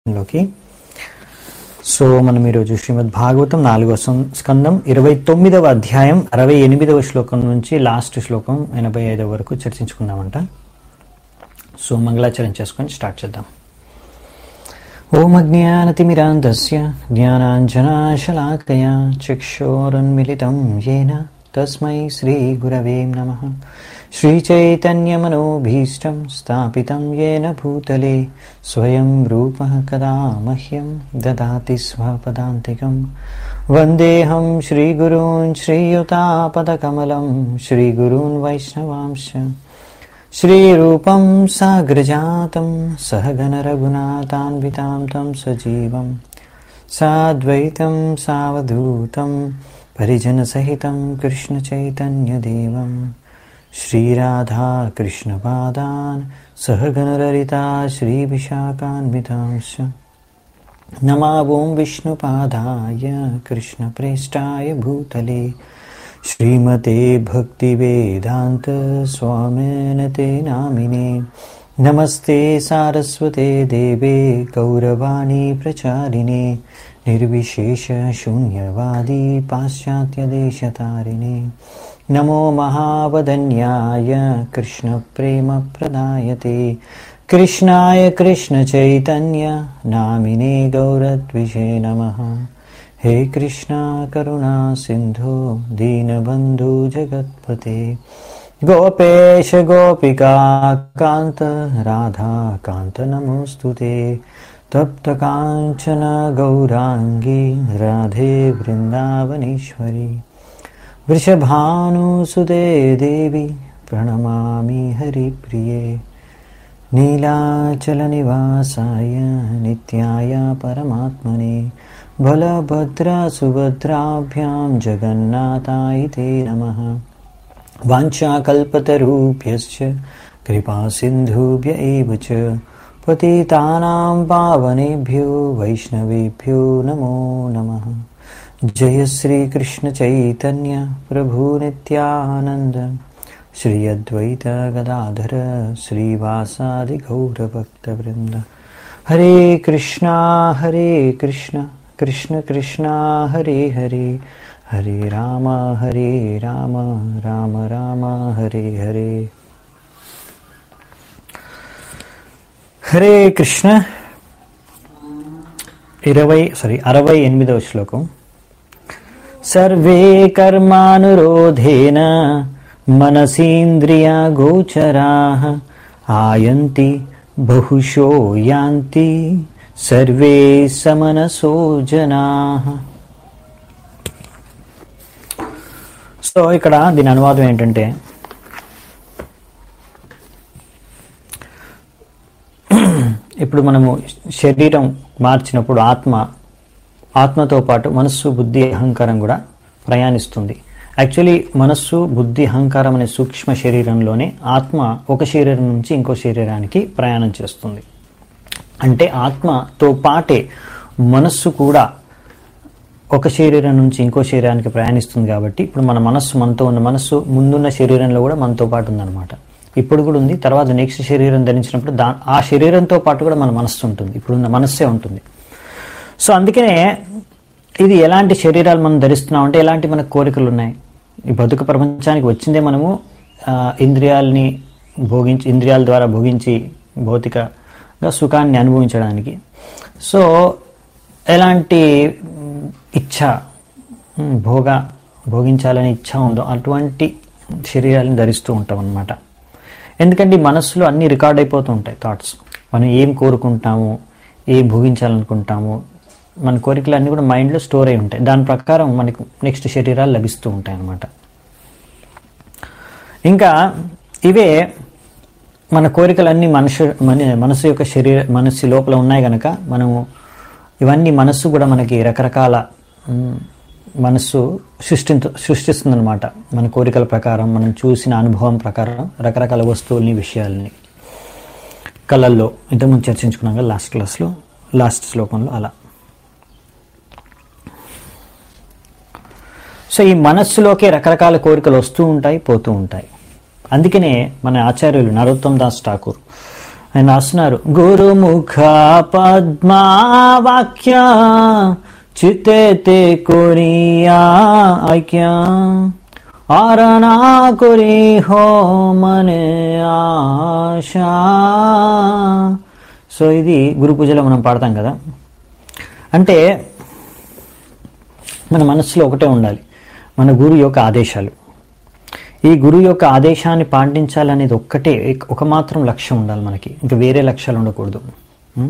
లోకి సో మనం ఈరోజు శ్రీమద్ భాగవతం నాలుగవ సం- స్కందం ఇరవై తొమ్మిదవ అధ్యాయం అరవై ఎనిమిదవ శ్లోకం నుంచి లాస్ట్ శ్లోకం ఎనభై ఐదవ వరకు చర్చించుకుందామంట సో మంగళాచరణ చేసుకొని స్టార్ట్ చేద్దాం ఓం అజ్ఞానతిమిరాంతస్య జ్ఞానాంజనాశలాకయా చక్షోరున్మిలితం येन తస్మై శ్రీగురవే నమః శ్రీచైతన్యమనోభీష్టం స్థాపితం येन భూతలే స్వయం రూపः కదా మహ్యం దదాతి స్వపదాంతికం వందేహం శ్రీగురూన్ శ్రీయుతాపదకమలం శ్రీగురూన్ వైష్ణవాంశ श्रीरूपं साग्रजातं सहगणरघुनाथान्वितां तं सजीवं साद्वैतं सावधूतं परिजनसहितं कृष्णचैतन्यदेवं श्रीराधाकृष्णपादान् सहगणललिता श्रीविशाखान्वितांश्च नमावों विष्णुपादाय कृष्णप्रेष्ठाय भूतले श्रीमते भक्तिवेदान्त स्वामिन ते नामिने नमस्ते सारस्वते देवे गौरवाणी प्रचारिणे निर्विशेषशून्यवादी पाश्चात्यदेशतारिणे नमो महावदन्याय कृष्णप्रेमप्रदायते कृष्णाय कृष्णचैतन्य नामिने गौरद्विषे नमः हे कृष्णा करुणा सिन्धो दीनबन्धु जगत्पते गोपेश गोपिका कान्त राधा कान्त नमोऽस्तु ते तप्तकाञ्चन गौराङ्गी राधे वृन्दावनेश्वरी वृषभानुसुते देवी प्रणमामि हरिप्रिये नीलाचलनिवासाय नित्याय परमात्मने बलभद्रसुभद्राभ्यां जगन्नाथाय ते नमः वाञ्छाकल्पतरुभ्यश्च कृपासिन्धुभ्य एव च पतितानां पावनेभ्यो वैष्णवेभ्यो नमो नमः जय श्रीकृष्णचैतन्य प्रभुनित्यानन्द श्री अद्वैत गदाधर श्रीवासादिगौरभक्तवृन्द हरे कृष्णा हरे कृष्ण कृष्ण कृष्णा हरे हरे हरे राम हरे राम राम राम हरे हरे హరే కృష్ణ ఇరవై సారీ అరవై ఎనిమిదవ శ్లోకం సర్వే కర్మానురోధేన మనసీంద్రియ గోచరా ఆయంతి బహుశో యాంతి సర్వే సమనసో జనా సో ఇక్కడ దీని అనువాదం ఏంటంటే ఇప్పుడు మనము శరీరం మార్చినప్పుడు ఆత్మ ఆత్మతో పాటు మనస్సు బుద్ధి అహంకారం కూడా ప్రయాణిస్తుంది యాక్చువల్లీ మనస్సు బుద్ధి అహంకారం అనే సూక్ష్మ శరీరంలోనే ఆత్మ ఒక శరీరం నుంచి ఇంకో శరీరానికి ప్రయాణం చేస్తుంది అంటే ఆత్మతో పాటే మనస్సు కూడా ఒక శరీరం నుంచి ఇంకో శరీరానికి ప్రయాణిస్తుంది కాబట్టి ఇప్పుడు మన మనస్సు మనతో ఉన్న మనస్సు ముందున్న శరీరంలో కూడా మనతో పాటు ఉందన్నమాట ఇప్పుడు కూడా ఉంది తర్వాత నెక్స్ట్ శరీరం ధరించినప్పుడు దా ఆ శరీరంతో పాటు కూడా మన మనస్సు ఉంటుంది ఇప్పుడున్న మనస్సే ఉంటుంది సో అందుకనే ఇది ఎలాంటి శరీరాలు మనం ధరిస్తున్నాం అంటే ఎలాంటి మనకు కోరికలు ఉన్నాయి ఈ బతుకు ప్రపంచానికి వచ్చిందే మనము ఆ, ఇంద్రియాలని భోగించి ఇంద్రియాల ద్వారా భోగించి భౌతికగా సుఖాన్ని అనుభవించడానికి సో ఎలాంటి మ్, ఇచ్ఛ మ్, భోగ భోగించాలని ఇచ్ఛ ఉందో అటువంటి శరీరాలను ధరిస్తూ ఉంటాం అన్నమాట ఎందుకంటే ఈ మనస్సులో అన్ని రికార్డ్ అయిపోతూ ఉంటాయి థాట్స్ మనం ఏం కోరుకుంటాము ఏం భోగించాలనుకుంటాము మన కోరికలు అన్నీ కూడా మైండ్లో స్టోర్ అయి ఉంటాయి దాని ప్రకారం మనకు నెక్స్ట్ శరీరాలు లభిస్తూ ఉంటాయి అన్నమాట ఇంకా ఇవే మన కోరికలన్నీ మనుషు మన మనసు యొక్క శరీర మనస్సు లోపల ఉన్నాయి కనుక మనము ఇవన్నీ మనస్సు కూడా మనకి రకరకాల మ్, మనస్సు సృష్టి సృష్టిస్తుందన్నమాట మన కోరికల ప్రకారం మనం చూసిన అనుభవం ప్రకారం రకరకాల వస్తువుల్ని విషయాల్ని కళల్లో ఇంతకుముందు చర్చించుకున్నాం కదా లాస్ట్ క్లాస్లో లాస్ట్ శ్లోకంలో అలా సో ఈ మనస్సులోకే రకరకాల కోరికలు వస్తూ ఉంటాయి పోతూ ఉంటాయి అందుకనే మన ఆచార్యులు నరోత్తమ్ దాస్ ఠాకూర్ ఆయన రాస్తున్నారు గురుముఖ పద్మావాక్య చిత్తేతే కొరియా ఐక్య ఆరణా కొరి హో మనే ఆశా సో ఇది గురు పూజలో మనం పాడతాం కదా అంటే మన మనసులో ఒకటే ఉండాలి మన గురు యొక్క ఆదేశాలు ఈ గురువు యొక్క ఆదేశాన్ని పాటించాలనేది ఒక్కటే ఒక మాత్రం లక్ష్యం ఉండాలి మనకి ఇంకా వేరే లక్ష్యాలు ఉండకూడదు ఉం?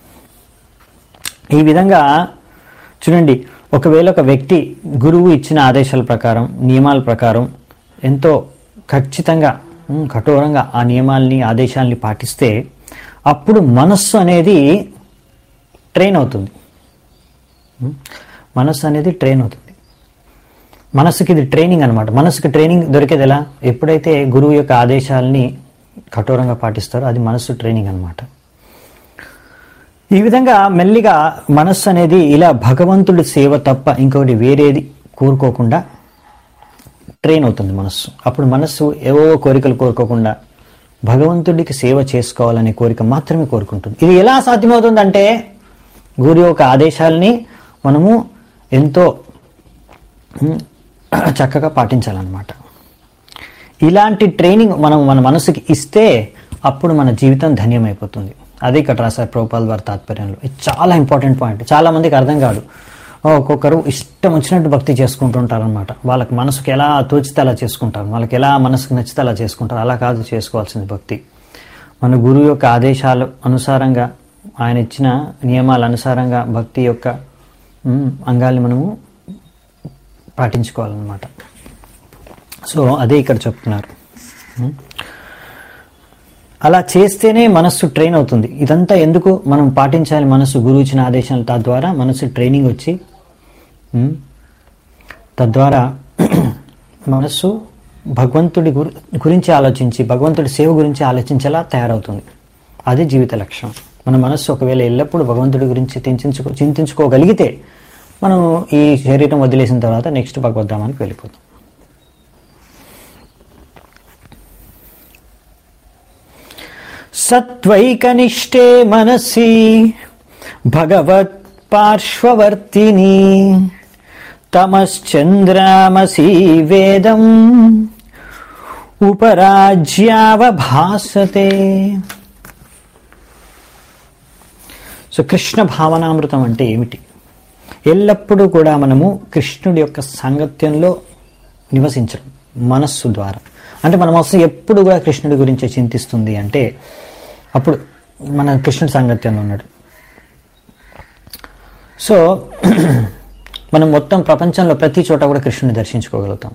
ఈ విధంగా చూడండి ఒకవేళ ఒక వ్యక్తి గురువు ఇచ్చిన ఆదేశాల ప్రకారం నియమాల ప్రకారం ఎంతో ఖచ్చితంగా ఉం, కఠోరంగా ఆ నియమాల్ని ఆదేశాలని పాటిస్తే అప్పుడు మనస్సు అనేది ట్రైన్ అవుతుంది ఉం? మనస్సు అనేది ట్రైన్ అవుతుంది మనసుకి ఇది ట్రైనింగ్ అనమాట మనసుకి ట్రైనింగ్ దొరికేది ఎలా ఎప్పుడైతే గురువు యొక్క ఆదేశాలని కఠోరంగా పాటిస్తారో అది మనస్సు ట్రైనింగ్ అనమాట ఈ విధంగా మెల్లిగా మనస్సు అనేది ఇలా భగవంతుడి సేవ తప్ప ఇంకొకటి వేరేది కోరుకోకుండా ట్రైన్ అవుతుంది మనస్సు అప్పుడు మనస్సు ఏవో కోరికలు కోరుకోకుండా భగవంతుడికి సేవ చేసుకోవాలనే కోరిక మాత్రమే కోరుకుంటుంది ఇది ఎలా సాధ్యమవుతుందంటే గురు యొక్క ఆదేశాలని మనము ఎంతో ఉమ్, చక్కగా పాటించాలన్నమాట ఇలాంటి ట్రైనింగ్ మనం మన మనసుకి ఇస్తే అప్పుడు మన జీవితం ధన్యమైపోతుంది అది ఇక్కడ రాశారు ప్రభుపాల్ వారి తాత్పర్యంలో ఇది చాలా ఇంపార్టెంట్ పాయింట్ చాలా మందికి అర్థం కాదు ఒక్కొక్కరు ఇష్టం వచ్చినట్టు భక్తి చేసుకుంటూ ఉంటారనమాట వాళ్ళకి మనసుకి ఎలా తోచితే అలా చేసుకుంటారు వాళ్ళకి ఎలా మనసుకు నచ్చితే అలా చేసుకుంటారు అలా కాదు చేసుకోవాల్సింది భక్తి మన గురువు యొక్క ఆదేశాలు అనుసారంగా ఆయన ఇచ్చిన నియమాల అనుసారంగా భక్తి యొక్క ఉమ్, అంగాల్ని మనము పాటించుకోవాలన్నమాట సో అదే ఇక్కడ చెప్తున్నారు ఉం? అలా చేస్తేనే మనస్సు ట్రైన్ అవుతుంది ఇదంతా ఎందుకు మనం పాటించాలి మనస్సు గురువు ఇచ్చిన ఆదేశాలు తద్వారా మనస్సు ట్రైనింగ్ వచ్చి ఉం? తద్వారా మనస్సు భగవంతుడి గురి గురించి ఆలోచించి భగవంతుడి సేవ గురించి ఆలోచించేలా తయారవుతుంది అది జీవిత లక్ష్యం మన మనస్సు ఒకవేళ ఎల్లప్పుడూ భగవంతుడి గురించి చింతించుకో చింతించుకోగలిగితే మనం ఈ శరీరం వదిలేసిన తర్వాత నెక్స్ట్ భగవద్ధామానికి వెళ్ళిపోతాం సత్వైకనిష్టే మనసి భగవత్ పార్శ్వవర్తిని తమశ్చంద్రామసి వేదం ఉపరాజ్యావభాసతే సో కృష్ణ భావనామృతం అంటే ఏమిటి ఎల్లప్పుడూ కూడా మనము కృష్ణుడి యొక్క సాంగత్యంలో నివసించడం మనస్సు ద్వారా అంటే మన మనస్సు ఎప్పుడు కూడా కృష్ణుడి గురించి చింతిస్తుంది అంటే అప్పుడు మన కృష్ణుడి సాంగత్యంలో ఉన్నాడు సో మనం మొత్తం ప్రపంచంలో ప్రతి చోట కూడా కృష్ణుని దర్శించుకోగలుగుతాం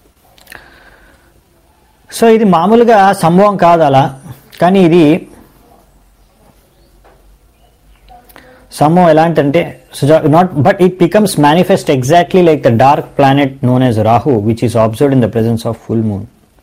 సో ఇది మామూలుగా సంభవం కాదు అలా కానీ ఇది సంభవం ఎలాంటంటే not but it becomes manifest exactly like the dark planet known as Rahu which is observed in the presence of full moon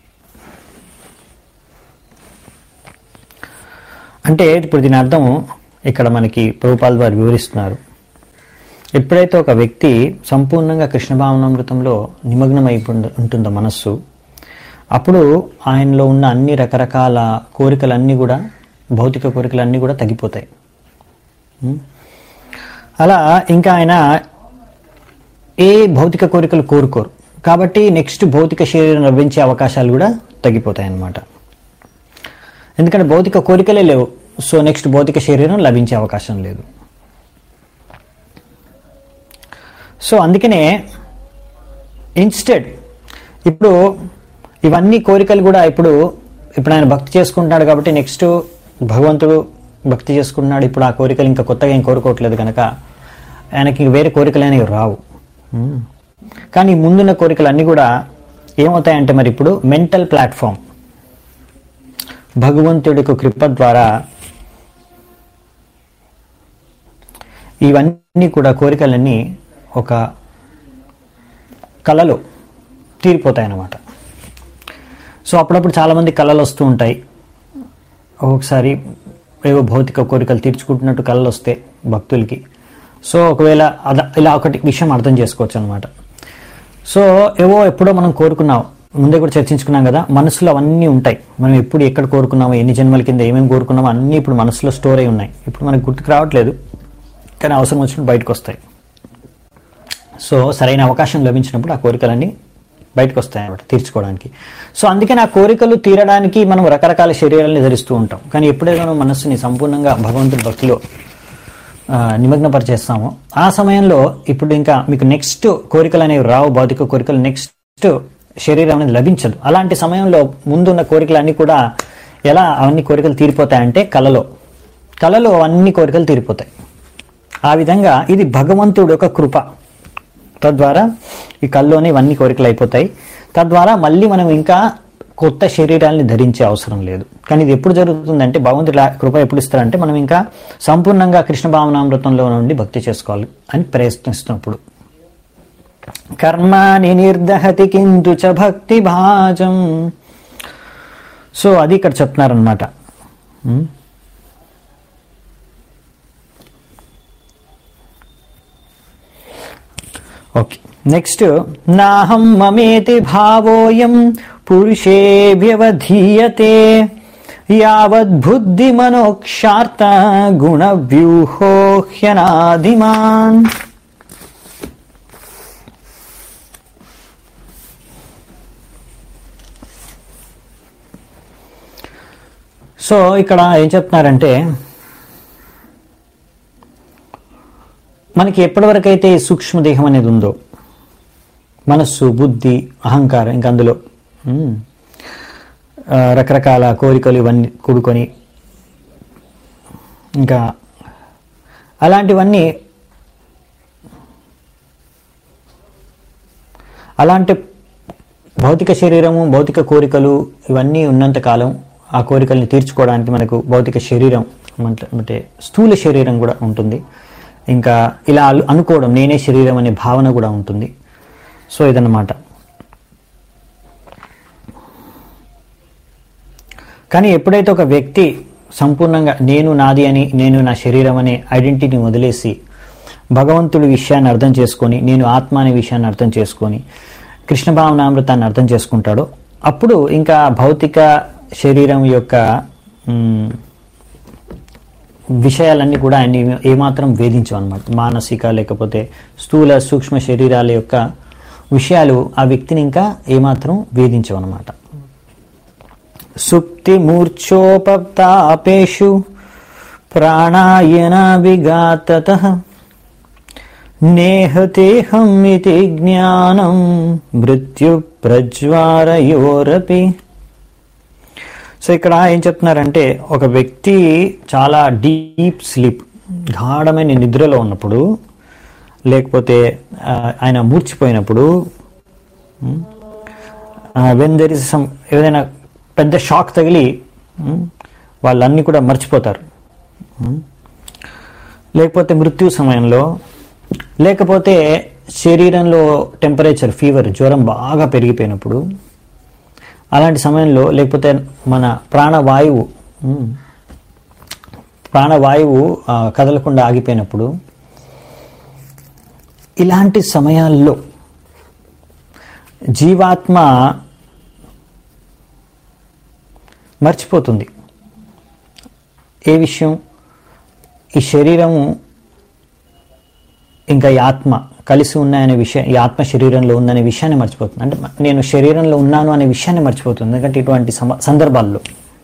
అంటే ఇప్పుడు దీని అర్థం ఇక్కడ మనకి ప్రభుపాల్ వారు వివరిస్తున్నారు ఎప్పుడైతే ఒక వ్యక్తి సంపూర్ణంగా కృష్ణ భావనామృతంలో నిమగ్నమై ఉంటుందో మనస్సు అప్పుడు ఆయనలో ఉన్న అన్ని రకరకాల కోరికలన్నీ కూడా భౌతిక కోరికలన్నీ కూడా తగ్గిపోతాయి ఉం? అలా ఇంకా ఆయన ఏ భౌతిక కోరికలు కోరుకోరు కాబట్టి నెక్స్ట్ భౌతిక శరీరం లభించే అవకాశాలు కూడా తగ్గిపోతాయి అన్నమాట ఎందుకంటే భౌతిక కోరికలే లేవు సో నెక్స్ట్ భౌతిక శరీరం లభించే అవకాశం లేదు సో అందుకనే ఇన్స్టెడ్ ఇప్పుడు ఇవన్నీ కోరికలు కూడా ఇప్పుడు ఇప్పుడు ఆయన భక్తి చేసుకుంటున్నాడు కాబట్టి నెక్స్ట్ భగవంతుడు భక్తి చేసుకుంటున్నాడు ఇప్పుడు ఆ కోరికలు ఇంకా కొత్తగా ఏం కోరుకోవట్లేదు కనుక ఆయనకి వేరే కోరికలు అనేవి రావు ఉమ్. కానీ ముందున్న కోరికలు అన్నీ కూడా ఏమవుతాయంటే మరి ఇప్పుడు మెంటల్ ప్లాట్ఫామ్ భగవంతుడి యొక్క కృప ద్వారా ఇవన్నీ కూడా కోరికలన్నీ ఒక కళలో తీరిపోతాయి అన్నమాట సో అప్పుడప్పుడు చాలామంది కళలు వస్తూ ఉంటాయి ఒక్కొక్కసారి ఏవో భౌతిక కోరికలు తీర్చుకుంటున్నట్టు కళలు వస్తాయి భక్తులకి సో ఒకవేళ అద ఇలా ఒకటి విషయం అర్థం చేసుకోవచ్చు అనమాట సో ఏవో ఎప్పుడో మనం కోరుకున్నాం ముందే కూడా చర్చించుకున్నాం కదా మనసులో అవన్నీ ఉంటాయి మనం ఎప్పుడు ఎక్కడ కోరుకున్నామో ఎన్ని జన్మల కింద ఏమేమి కోరుకున్నామో అన్నీ ఇప్పుడు మనసులో స్టోర్ అయి ఉన్నాయి ఇప్పుడు మనకు గుర్తుకు రావట్లేదు కానీ అవసరం వచ్చినప్పుడు బయటకు వస్తాయి సో సరైన అవకాశం లభించినప్పుడు ఆ కోరికలన్నీ బయటకు వస్తాయి అన్నమాట తీర్చుకోవడానికి సో అందుకని ఆ కోరికలు తీరడానికి మనం రకరకాల శరీరాలని ధరిస్తూ ఉంటాం కానీ ఎప్పుడైతే మనం మనస్సుని సంపూర్ణంగా భగవంతుడి భక్తిలో ఆ, నిమగ్నపరిచేస్తామో ఆ సమయంలో ఇప్పుడు ఇంకా మీకు నెక్స్ట్ కోరికలు అనేవి రావు భౌతిక కోరికలు నెక్స్ట్ శరీరం అనేది లభించదు అలాంటి సమయంలో ముందున్న కోరికలన్నీ కూడా ఎలా అవన్నీ కోరికలు తీరిపోతాయంటే కలలో కలలో అన్ని కోరికలు తీరిపోతాయి ఆ విధంగా ఇది భగవంతుడి యొక్క కృప తద్వారా ఈ కల్లోనే ఇవన్నీ కోరికలు అయిపోతాయి తద్వారా మళ్ళీ మనం ఇంకా కొత్త శరీరాల్ని ధరించే అవసరం లేదు కానీ ఇది ఎప్పుడు జరుగుతుందంటే భగవంతుడి లా- కృప ఎప్పుడు ఇస్తారంటే మనం ఇంకా సంపూర్ణంగా కృష్ణ భావనామృతంలో నుండి భక్తి చేసుకోవాలి అని ప్రయత్నిస్తున్నప్పుడు కర్మాని నిర్దహతి కిందు చ భక్తి భాజం సో అది ఇక్కడ చెప్తున్నారనమాట ఓకే నెక్స్ట్ నాహం మమేతి భావోయం పురుషే వ్యవధీయతే యావద్బుద్ధి మనోక్షార్త గుణ వ్యూహో హ్యనాదిమాన్ సో ఇక్కడ ఏం చెప్తున్నారంటే మనకి ఎప్పటివరకు అయితే ఈ సూక్ష్మదేహం అనేది ఉందో మనస్సు బుద్ధి అహంకారం ఇంకా అందులో ఉమ్, ఆ, రకరకాల కోరికలు ఇవన్నీ కూడుకొని ఇంకా అలాంటివన్నీ అలాంటి భౌతిక శరీరము భౌతిక కోరికలు ఇవన్నీ ఉన్నంత కాలం ఆ కోరికల్ని తీర్చుకోవడానికి మనకు భౌతిక శరీరం అంటే అంటే స్థూల శరీరం కూడా ఉంటుంది ఇంకా ఇలా అలు- అనుకోవడం నేనే శరీరం అనే భావన కూడా ఉంటుంది సో ఇదన్నమాట కానీ ఎప్పుడైతే ఒక వ్యక్తి సంపూర్ణంగా నేను నాది అని నేను నా శరీరం అనే ఐడెంటిటీని వదిలేసి భగవంతుడి విషయాన్ని అర్థం చేసుకొని నేను ఆత్మ అనే విషయాన్ని అర్థం చేసుకొని కృష్ణ భావనామృతాన్ని అర్థం చేసుకుంటాడో అప్పుడు ఇంకా భౌతిక శరీరం యొక్క మ్, విషయాలన్నీ కూడా ఆయన ఏమాత్రం వేధించవు అనమాట మానసిక లేకపోతే స్థూల సూక్ష్మ శరీరాల యొక్క విషయాలు ఆ వ్యక్తిని ఇంకా ఏమాత్రం వేధించవు అనమాట సుప్తి మూర్ఛోపతాపేషు ప్రాణాయన విఘాతత నేహతేహం ఇది జ్ఞానం మృత్యు ప్రజ్వారయోరపి సో ఇక్కడ ఏం చెప్తున్నారంటే ఒక వ్యక్తి చాలా డీప్ స్లీప్ గాఢమైన నిద్రలో ఉన్నప్పుడు లేకపోతే ఆ, ఆయన మూర్చిపోయినప్పుడు వెన్ దెర్ ఇస్ సమ్ ఏదైనా పెద్ద షాక్ తగిలి ఉమ్, వాళ్ళన్నీ కూడా మర్చిపోతారు ఉమ్. లేకపోతే మృత్యు సమయంలో లేకపోతే శరీరంలో టెంపరేచర్ ఫీవర్ జ్వరం బాగా పెరిగిపోయినప్పుడు అలాంటి సమయంలో లేకపోతే మన ప్రాణవాయువు ఉమ్, ప్రాణవాయువు ఆ, కదలకుండా ఆగిపోయినప్పుడు ఇలాంటి సమయాల్లో జీవాత్మ మర్చిపోతుంది ఏ విషయం ఈ శరీరము ఇంకా ఈ ఆత్మ కలిసి ఉన్నాయనే విషయం ఈ ఆత్మ శరీరంలో ఉందనే విషయాన్ని మర్చిపోతుంది అంటే నేను శరీరంలో ఉన్నాను అనే విషయాన్ని మర్చిపోతుంది ఎందుకంటే ఇటువంటి సమ- సందర్భాల్లో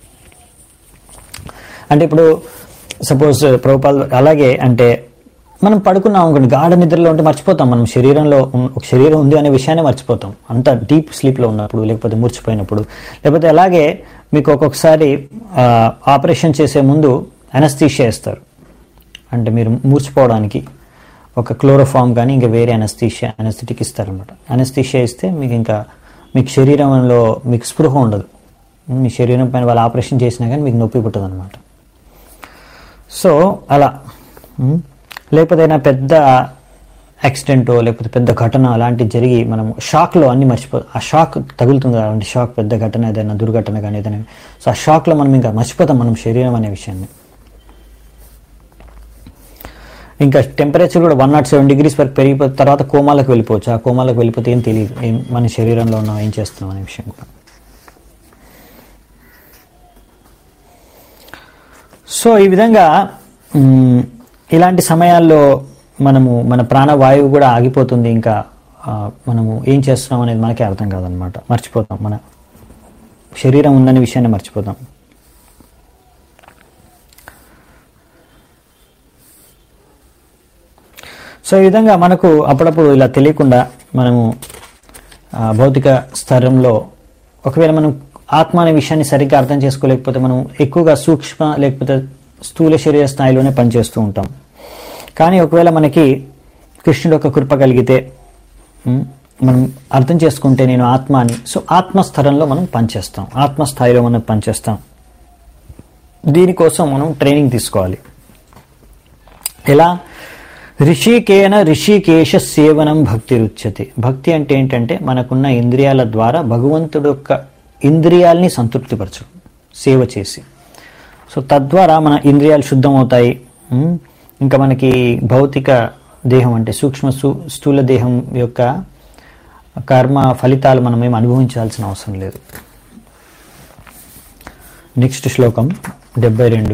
అంటే ఇప్పుడు సపోజ్ ప్రభుపాల్ అలాగే అంటే మనం పడుకున్నాం అనుకోండి గాఢ నిద్రలో ఉంటే మర్చిపోతాం మనం శరీరంలో ఉన్- ఒక శరీరం ఉంది అనే విషయాన్ని మర్చిపోతాం అంత డీప్ స్లీప్లో ఉన్నప్పుడు లేకపోతే మూర్చిపోయినప్పుడు లేకపోతే అలాగే మీకు ఒక్కొక్కసారి ఆ, ఆపరేషన్ చేసే ముందు అనస్థీషియా ఇస్తారు అంటే మీరు మూర్చిపోవడానికి ఒక క్లోరోఫామ్ కానీ ఇంకా వేరే అనస్థీషియా అనస్థిటిక్ ఇస్తారనమాట అనస్థీషియా ఇస్తే మీకు ఇంకా మీకు శరీరంలో మీకు స్పృహ ఉండదు మీ శరీరం పైన వాళ్ళు ఆపరేషన్ చేసినా కానీ మీకు నొప్పి పుట్టదు అనమాట సో అలా ఉమ్, లేకపోతే ఏదైనా పెద్ద యాక్సిడెంటో లేకపోతే పెద్ద ఘటన అలాంటివి జరిగి మనం షాక్లో అన్ని మర్చిపో ఆ షాక్ తగులుతుంది కదా, అలాంటి షాక్ పెద్ద ఘటన ఏదైనా దుర్ఘటన కానీ ఏదైనా సో ఆ షాక్లో మనం ఇంకా మర్చిపోతాం మనం శరీరం అనే విషయాన్ని ఇంకా టెంపరేచర్ కూడా వన్ నాట్ సెవెన్ డిగ్రీస్ వరకు పెరిగిపోతే తర్వాత కోమాలకు వెళ్ళిపోవచ్చు ఆ కోమాలకు వెళ్ళిపోతే ఏం తెలియదు ఏం మన శరీరంలో ఉన్నాం ఏం చేస్తున్నాం అనే విషయం కూడా సో ఈ విధంగా మ్, ఇలాంటి సమయాల్లో మనము మన ప్రాణవాయువు కూడా ఆగిపోతుంది ఇంకా ఆ, మనము ఏం చేస్తున్నాం అనేది మనకే అర్థం కాదనమాట మర్చిపోతాం మన శరీరం ఉందనే విషయాన్ని మర్చిపోతాం సో ఈ విధంగా మనకు అప్పుడప్పుడు ఇలా తెలియకుండా మనము ఆ, భౌతిక స్థలంలో ఒకవేళ మనం ఆత్మ అనే విషయాన్ని సరిగ్గా అర్థం చేసుకోలేకపోతే మనం ఎక్కువగా సూక్ష్మ లేకపోతే స్థూల శరీర స్థాయిలోనే పనిచేస్తూ ఉంటాం కానీ ఒకవేళ మనకి కృష్ణుడు యొక్క కృప కలిగితే ఉమ్, మనం అర్థం చేసుకుంటే నేను ఆత్మ అని సో ఆత్మస్థలంలో మనం పనిచేస్తాం ఆత్మస్థాయిలో మనం పనిచేస్తాం దీనికోసం మనం ట్రైనింగ్ తీసుకోవాలి ఎలా ఋషికేన ఋషికేశ సేవనం భక్తి రుచ్యతే భక్తి అంటే ఏంటంటే మనకున్న ఇంద్రియాల ద్వారా భగవంతుడు యొక్క ఇంద్రియాల్ని సంతృప్తిపరచడం సేవ చేసి సో తద్వారా మన ఇంద్రియాలు శుద్ధమవుతాయి ఉమ్, ఇంకా మనకి భౌతిక దేహం అంటే సూక్ష్మ స్థూ- స్థూల దేహం యొక్క కర్మ ఫలితాలు మనం ఏం అనుభవించాల్సిన అవసరం లేదు నెక్స్ట్ శ్లోకం డెబ్బై రెండు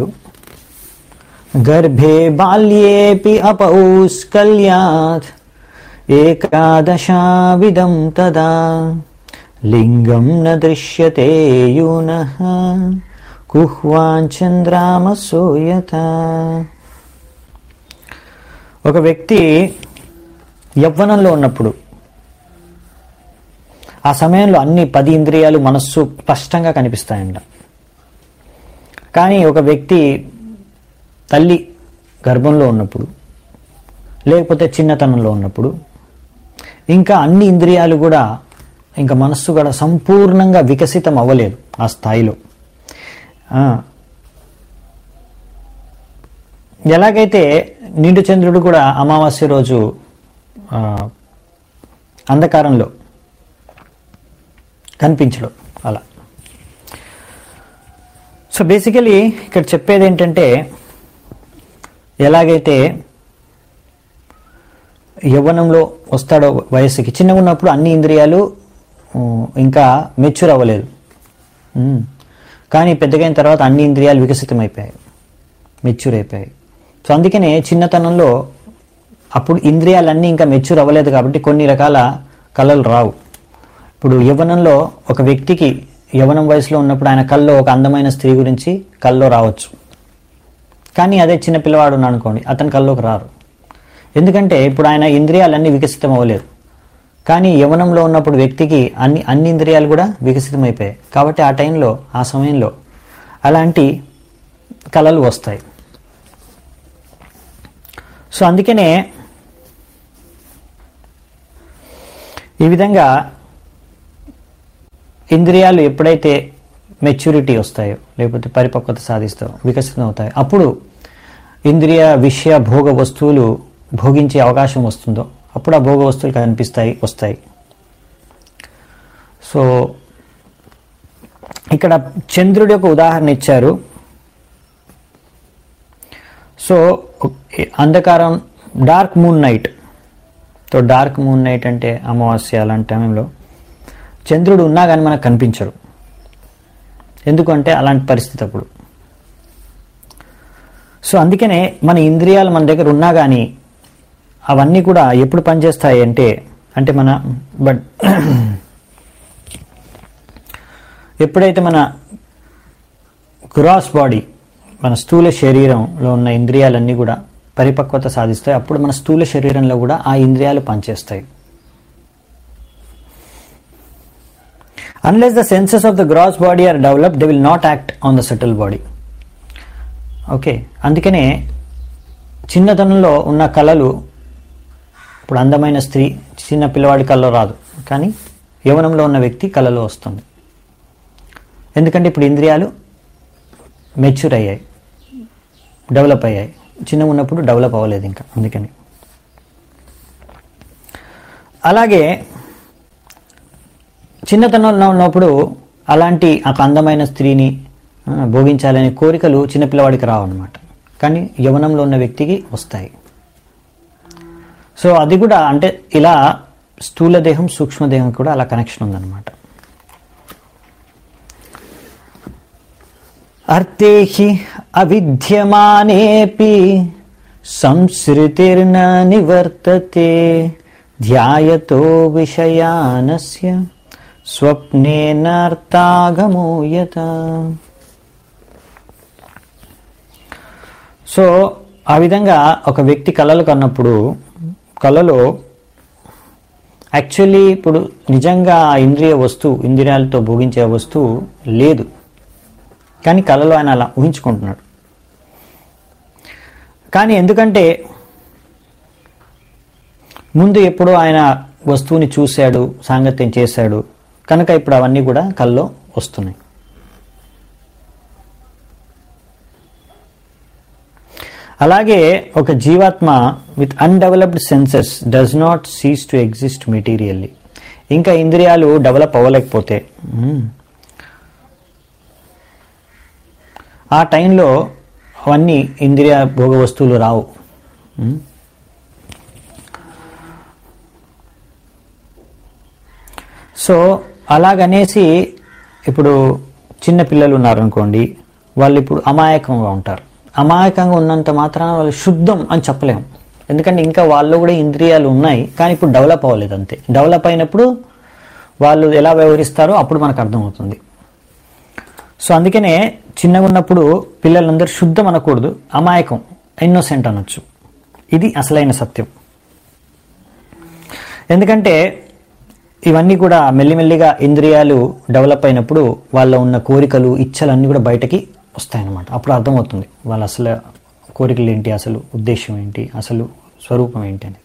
గర్భే బాల్యేపి అపౌస్కల్యాత్ ఏకాదశావిదం తదా లింగం న దృశ్యతే యూనః కుహ్వాంచంద్రామసూయత ఒక వ్యక్తి యవ్వనంలో ఉన్నప్పుడు ఆ సమయంలో అన్ని పది ఇంద్రియాలు మనస్సు స్పష్టంగా కనిపిస్తాయంట కానీ ఒక వ్యక్తి తల్లి గర్భంలో ఉన్నప్పుడు లేకపోతే చిన్నతనంలో ఉన్నప్పుడు ఇంకా అన్ని ఇంద్రియాలు కూడా ఇంకా మనస్సు కూడా సంపూర్ణంగా వికసితం అవ్వలేదు ఆ స్థాయిలో ఆ, ఎలాగైతే నిండు చంద్రుడు కూడా అమావాస్య రోజు ఆ, అంధకారంలో కనిపించడు అలా సో బేసికలీ ఇక్కడ చెప్పేది ఏంటంటే ఎలాగైతే యవ్వనంలో వస్తాడో వయస్సుకి చిన్నగా ఉన్నప్పుడు అన్ని ఇంద్రియాలు ఉ, ఇంకా మెచ్యూర్ అవ్వలేదు ఉమ్. కానీ పెద్దగైన తర్వాత అన్ని ఇంద్రియాలు వికసితమైపోయాయి మెచ్యూర్ అయిపోయాయి సో అందుకనే చిన్నతనంలో అప్పుడు ఇంద్రియాలన్నీ ఇంకా మెచ్యూర్ అవ్వలేదు కాబట్టి కొన్ని రకాల కళలు రావు ఇప్పుడు యవ్వనంలో ఒక వ్యక్తికి యవ్వనం వయసులో ఉన్నప్పుడు ఆయన కల్లో ఒక అందమైన స్త్రీ గురించి కల్లో రావచ్చు కానీ అదే చిన్న పిల్లవాడు ఉన్నాడు అనుకోండి అతని కల్లోకి రారు ఎందుకంటే ఇప్పుడు ఆయన ఇంద్రియాలన్నీ వికసితం అవ్వలేదు కానీ యవనంలో ఉన్నప్పుడు వ్యక్తికి అన్ని అన్ని ఇంద్రియాలు కూడా వికసితమైపోయాయి కాబట్టి ఆ టైంలో ఆ సమయంలో అలాంటి కళలు వస్తాయి సో అందుకనే ఈ విధంగా ఇంద్రియాలు ఎప్పుడైతే మెచ్యూరిటీ వస్తాయో లేకపోతే పరిపక్వత సాధిస్తాయో వికసితం అవుతాయో అప్పుడు ఇంద్రియ విషయ భోగ వస్తువులు భోగించే అవకాశం వస్తుందో అప్పుడు ఆ భోగ వస్తువులు కనిపిస్తాయి వస్తాయి సో ఇక్కడ చంద్రుడి యొక్క ఉదాహరణ ఇచ్చారు సో అంధకారం dark moon night so dark moon night అంటే అమావాస్య అలాంటి టైంలో చంద్రుడు ఉన్నా కానీ మనకు కనిపించడు ఎందుకంటే అలాంటి పరిస్థితి అప్పుడు సో అందుకనే మన ఇంద్రియాలు మన దగ్గర ఉన్నా కానీ అవన్నీ కూడా ఎప్పుడు పనిచేస్తాయి అంటే అంటే మన బట్ ఎప్పుడైతే మన గ్రాస్ బాడీ మన స్థూల శరీరంలో ఉన్న ఇంద్రియాలన్నీ కూడా పరిపక్వత సాధిస్తాయి అప్పుడు మన స్థూల శరీరంలో కూడా ఆ ఇంద్రియాలు పనిచేస్తాయి unless the senses of the gross body are develop they will not act on the subtle body okay అందుకనే చిన్నతనంలో ఉన్న కళలు ఇప్పుడు అందమైన స్త్రీ చిన్న పిల్లవాడి కళ్ళలో రాదు కానీ యవనంలో ఉన్న వ్యక్తి కళలో వస్తుంది ఎందుకంటే ఇప్పుడు ఇంద్రియాలు మెచ్యూర్ అయ్యాయి డెవలప్ అయ్యాయి చిన్న ఉన్నప్పుడు డెవలప్ అవ్వలేదు ఇంకా అందుకని అలాగే చిన్నతనంలో ఉన్నప్పుడు అలాంటి ఒక అందమైన స్త్రీని ఆ, భోగించాలనే కోరికలు చిన్నపిల్లవాడికి రావు అనమాట కానీ యవనంలో ఉన్న వ్యక్తికి వస్తాయి సో అది కూడా అంటే ఇలా స్థూల దేహం సూక్ష్మదేహం కూడా అలా కనెక్షన్ ఉందన్నమాట అర్థే హి అవిద్యమానేపి సంసృతిర్న నివర్తతే ధ్యాయతో విషయానస్య స్వప్నేనార్థాగమోయత సో ఆ విధంగా ఒక వ్యక్తి కళలు కన్నప్పుడు కళలో యాక్చువల్లీ ఇప్పుడు నిజంగా ఆ ఇంద్రియ వస్తువు ఇంద్రియాలతో భోగించే వస్తువు లేదు కానీ కళలో ఆయన అలా ఊహించుకుంటున్నాడు కానీ ఎందుకంటే ముందు ఎప్పుడో ఆయన వస్తువుని చూశాడు సాంగత్యం చేశాడు కనుక ఇప్పుడు అవన్నీ కూడా కల్లో వస్తున్నాయి అలాగే ఒక జీవాత్మ with undeveloped senses does not cease to exist materially ఇంకా ఇంద్రియాలు డెవలప్ అవ్వలేకపోతే మ్మ్. ఆ టైంలో అవన్నీ ఇంద్రియ భోగ వస్తువులు రావు మ్మ్. సో అలాగనేసి ఇప్పుడు చిన్న పిల్లలు ఉన్నారనుకోండి వాళ్ళు ఇప్పుడు అమాయకంగా ఉంటారు అమాయకంగా ఉన్నంత మాత్రాన వాళ్ళు శుద్ధం అని చెప్పలేము ఎందుకంటే ఇంకా వాళ్ళు కూడా ఇంద్రియాలు ఉన్నాయి కానీ ఇప్పుడు డెవలప్ అవ్వలేదు అంతే డెవలప్ అయినప్పుడు వాళ్ళు ఎలా వ్యవహరిస్తారో అప్పుడు మనకు అర్థమవుతుంది సో అందుకనే చిన్నగా ఉన్నప్పుడు పిల్లలందరూ శుద్ధం అనకూడదు అమాయకం ఇన్నోసెంట్ అనొచ్చు ఇది అసలైన సత్యం ఎందుకంటే ఇవన్నీ కూడా మెల్లిమెల్లిగా ఇంద్రియాలు డెవలప్ అయినప్పుడు వాళ్ళ ఉన్న కోరికలు ఇచ్చలన్నీ కూడా బయటకి వస్తాయన్నమాట అప్పుడు అర్థమవుతుంది వాళ్ళ అసలు కోరికలు ఏంటి అసలు ఉద్దేశం ఏంటి అసలు స్వరూపం ఏంటి అని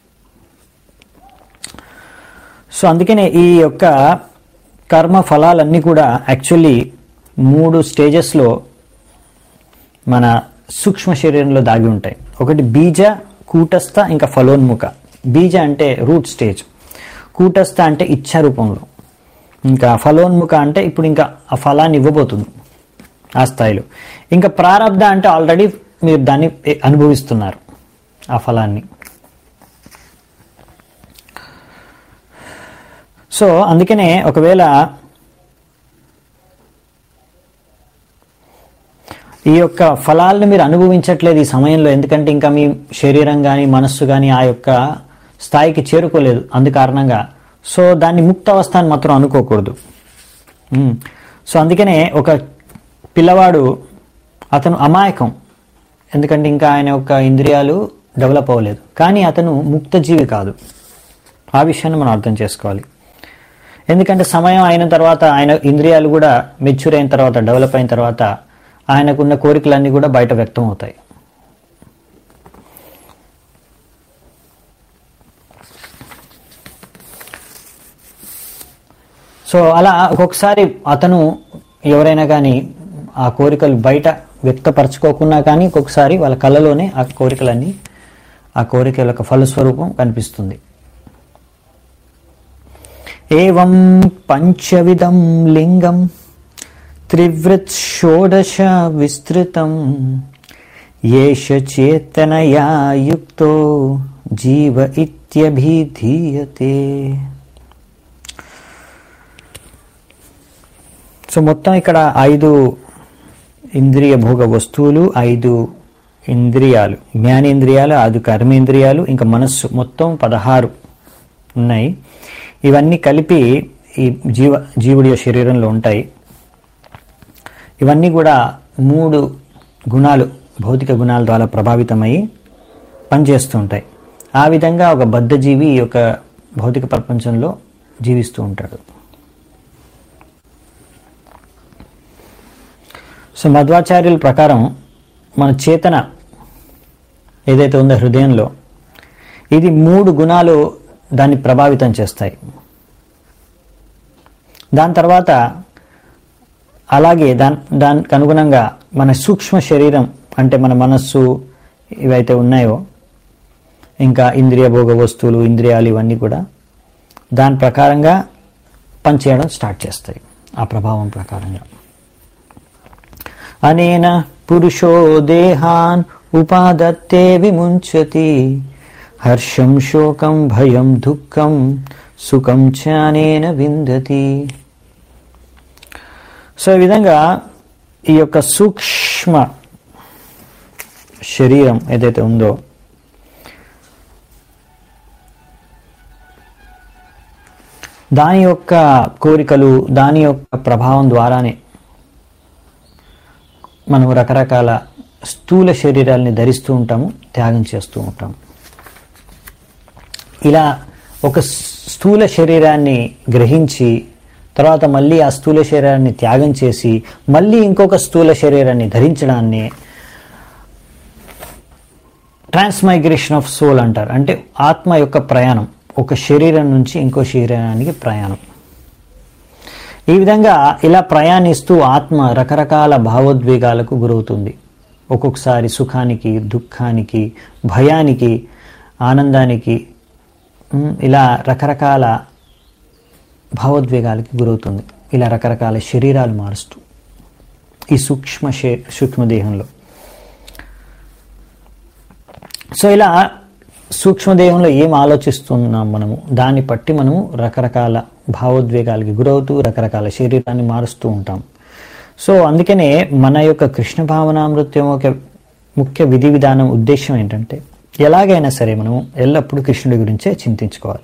సో అందుకనే ఈ యొక్క కర్మ ఫలాలన్నీ కూడా యాక్చువల్లీ మూడు స్టేజెస్లో మన సూక్ష్మ శరీరంలో దాగి ఉంటాయి ఒకటి బీజ కూటస్థ ఇంకా ఫలోన్ముఖ బీజ అంటే రూట్ స్టేజ్ కూటస్థ అంటే ఇచ్ఛా రూపంలో ఇంకా ఫలోన్ముఖ అంటే ఇప్పుడు ఇంకా ఆ ఫలాన్ని ఇవ్వబోతుంది ఆ స్థాయిలో ఇంకా ప్రారంధ అంటే ఆల్రెడీ మీరు దాన్ని అనుభవిస్తున్నారు ఆ ఫలాన్ని సో అందుకనే ఒకవేళ ఈ యొక్క ఫలాలను మీరు అనుభవించట్లేదు ఈ సమయంలో ఎందుకంటే ఇంకా మీ శరీరం కానీ మనస్సు కానీ ఆ యొక్క స్థాయికి చేరుకోలేదు అందు కారణంగా సో దాన్ని ముక్త అవస్థ అని మాత్రం అనుకోకూడదు ఉమ్. సో అందుకనే ఒక పిల్లవాడు అతను అమాయకం ఎందుకంటే ఇంకా ఆయన యొక్క ఇంద్రియాలు డెవలప్ అవ్వలేదు కానీ అతను ముక్త జీవి కాదు ఆ విషయాన్ని మనం అర్థం చేసుకోవాలి ఎందుకంటే సమయం అయిన తర్వాత ఆయన ఇంద్రియాలు కూడా మెచ్యూర్ అయిన తర్వాత డెవలప్ అయిన తర్వాత ఆయనకున్న కోరికలన్నీ కూడా బయట వ్యక్తం అవుతాయి సో అలా ఒక్కొక్కసారి అతను ఎవరైనా కానీ ఆ కోరికలు బయట వ్యక్తపరచుకోకున్నా కానీ ఒక్కొక్కసారి వాళ్ళ కళ్ళలోనే ఆ కోరికలన్నీ ఆ కోరికల యొక్క ఫలస్వరూపం కనిపిస్తుంది ఏవం పంచవిధం లింగం త్రివృత్ షోడశ విస్తృతం ఏష చేతనయా యుక్తో జీవ ఇత్యభిధీయతే సో మొత్తం ఇక్కడ ఐదు ఇంద్రియ భోగ వస్తువులు ఐదు ఇంద్రియాలు జ్ఞానేంద్రియాలు ఐదు కర్మేంద్రియాలు ఇంకా మనస్సు మొత్తం పదహారు ఉన్నాయి ఇవన్నీ కలిపి ఈ జీవ జీవుడి యొక్క శరీరంలో ఉంటాయి ఇవన్నీ కూడా మూడు గుణాలు భౌతిక గుణాల ద్వారా ప్రభావితమై పనిచేస్తూ ఉంటాయి ఆ విధంగా ఒక బద్ధజీవి ఈ యొక్క భౌతిక ప్రపంచంలో జీవిస్తూ ఉంటాడు సో మధ్వాచార్యుల ప్రకారం మన చేతన ఏదైతే ఉందో హృదయంలో ఇది మూడు గుణాలు దాన్ని ప్రభావితం చేస్తాయి దాని తర్వాత అలాగే దాని దానికి అనుగుణంగా మన సూక్ష్మ శరీరం అంటే మన మనస్సు ఇవైతే ఉన్నాయో ఇంకా ఇంద్రియ భోగ వస్తువులు ఇంద్రియాలు ఇవన్నీ కూడా దాని ప్రకారంగా పనిచేయడం స్టార్ట్ చేస్తాయి ఆ ప్రభావం ప్రకారంగా అనేన పురుషో దేహాన్ ఉపాదత్తే విముంచతి హర్షం శోకం భయం దుఃఖం సుఖం చానేన విందతి సో ఈ విధంగా ఈ యొక్క సూక్ష్మ శరీరం ఏదైతే ఉందో దాని యొక్క కోరికలు దాని యొక్క ప్రభావం ద్వారానే మనం రకరకాల స్థూల శరీరాల్ని ధరిస్తూ ఉంటాము త్యాగం చేస్తూ ఉంటాము ఇలా ఒక స్థూల శరీరాన్ని గ్రహించి తర్వాత మళ్ళీ ఆ స్థూల శరీరాన్ని త్యాగం చేసి మళ్ళీ ఇంకొక స్థూల శరీరాన్ని ధరించడాన్ని ట్రాన్స్మైగ్రేషన్ ఆఫ్ సోల్ అంటారు అంటే ఆత్మ యొక్క ప్రయాణం ఒక శరీరం నుంచి ఇంకో శరీరానికి ప్రయాణం ఈ విధంగా ఇలా ప్రయాణిస్తూ ఆత్మ రకరకాల భావోద్వేగాలకు గురవుతుంది ఒక్కొక్కసారి సుఖానికి దుఃఖానికి భయానికి ఆనందానికి ఉమ్, ఇలా రకరకాల భావోద్వేగాలకి గురవుతుంది ఇలా రకరకాల శరీరాలు మారుస్తూ ఈ సూక్ష్మ శే సూక్ష్మదేహంలో సో ఇలా సూక్ష్మదేహంలో ఏం ఆలోచిస్తున్నాం మనము దాన్ని బట్టి మనము రకరకాల భావోద్వేగాలకి గురవుతూ రకరకాల శరీరాన్ని మారుస్తూ ఉంటాం సో అందుకనే మన యొక్క కృష్ణ భావనామృత్యం యొక్క ముఖ్య విధి విధానం ఉద్దేశం ఏంటంటే ఎలాగైనా సరే మనము ఎల్లప్పుడూ కృష్ణుడి గురించే చింతించుకోవాలి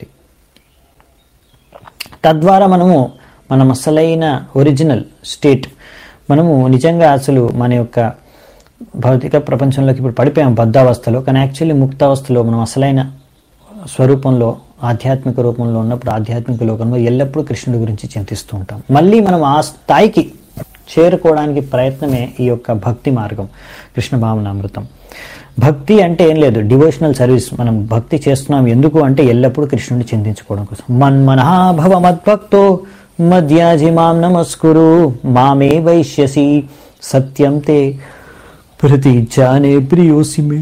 తద్వారా మనము మనం అసలైన ఒరిజినల్ స్టేట్ మనము నిజంగా అసలు మన యొక్క భౌతిక ప్రపంచంలోకి ఇప్పుడు పడిపోయాం బద్ధావస్థలో కానీ యాక్చువల్లీ ముక్తావస్థలో మనం అసలైన స్వరూపంలో ఆధ్యాత్మిక రూపంలో ఉన్నప్పుడు ఆధ్యాత్మిక లోకంలో ఎల్లప్పుడూ కృష్ణుడి గురించి చింతిస్తూ ఉంటాం మళ్ళీ మనం ఆ స్థాయికి చేరుకోవడానికి ప్రయత్నమే ఈ యొక్క భక్తి మార్గం కృష్ణ భావనామృతం భక్తి అంటే ఏం లేదు డివోషనల్ సర్వీస్ మనం భక్తి చేస్తున్నాం ఎందుకు అంటే ఎల్లప్పుడూ కృష్ణుడిని చింతించుకోవడం కోసం మన్మనః భవ మద్భక్తో మధ్యాజి మాం నమస్కురు మామే వైశ్యసి సత్యం తే ప్రతిజానే ప్రియోసి మే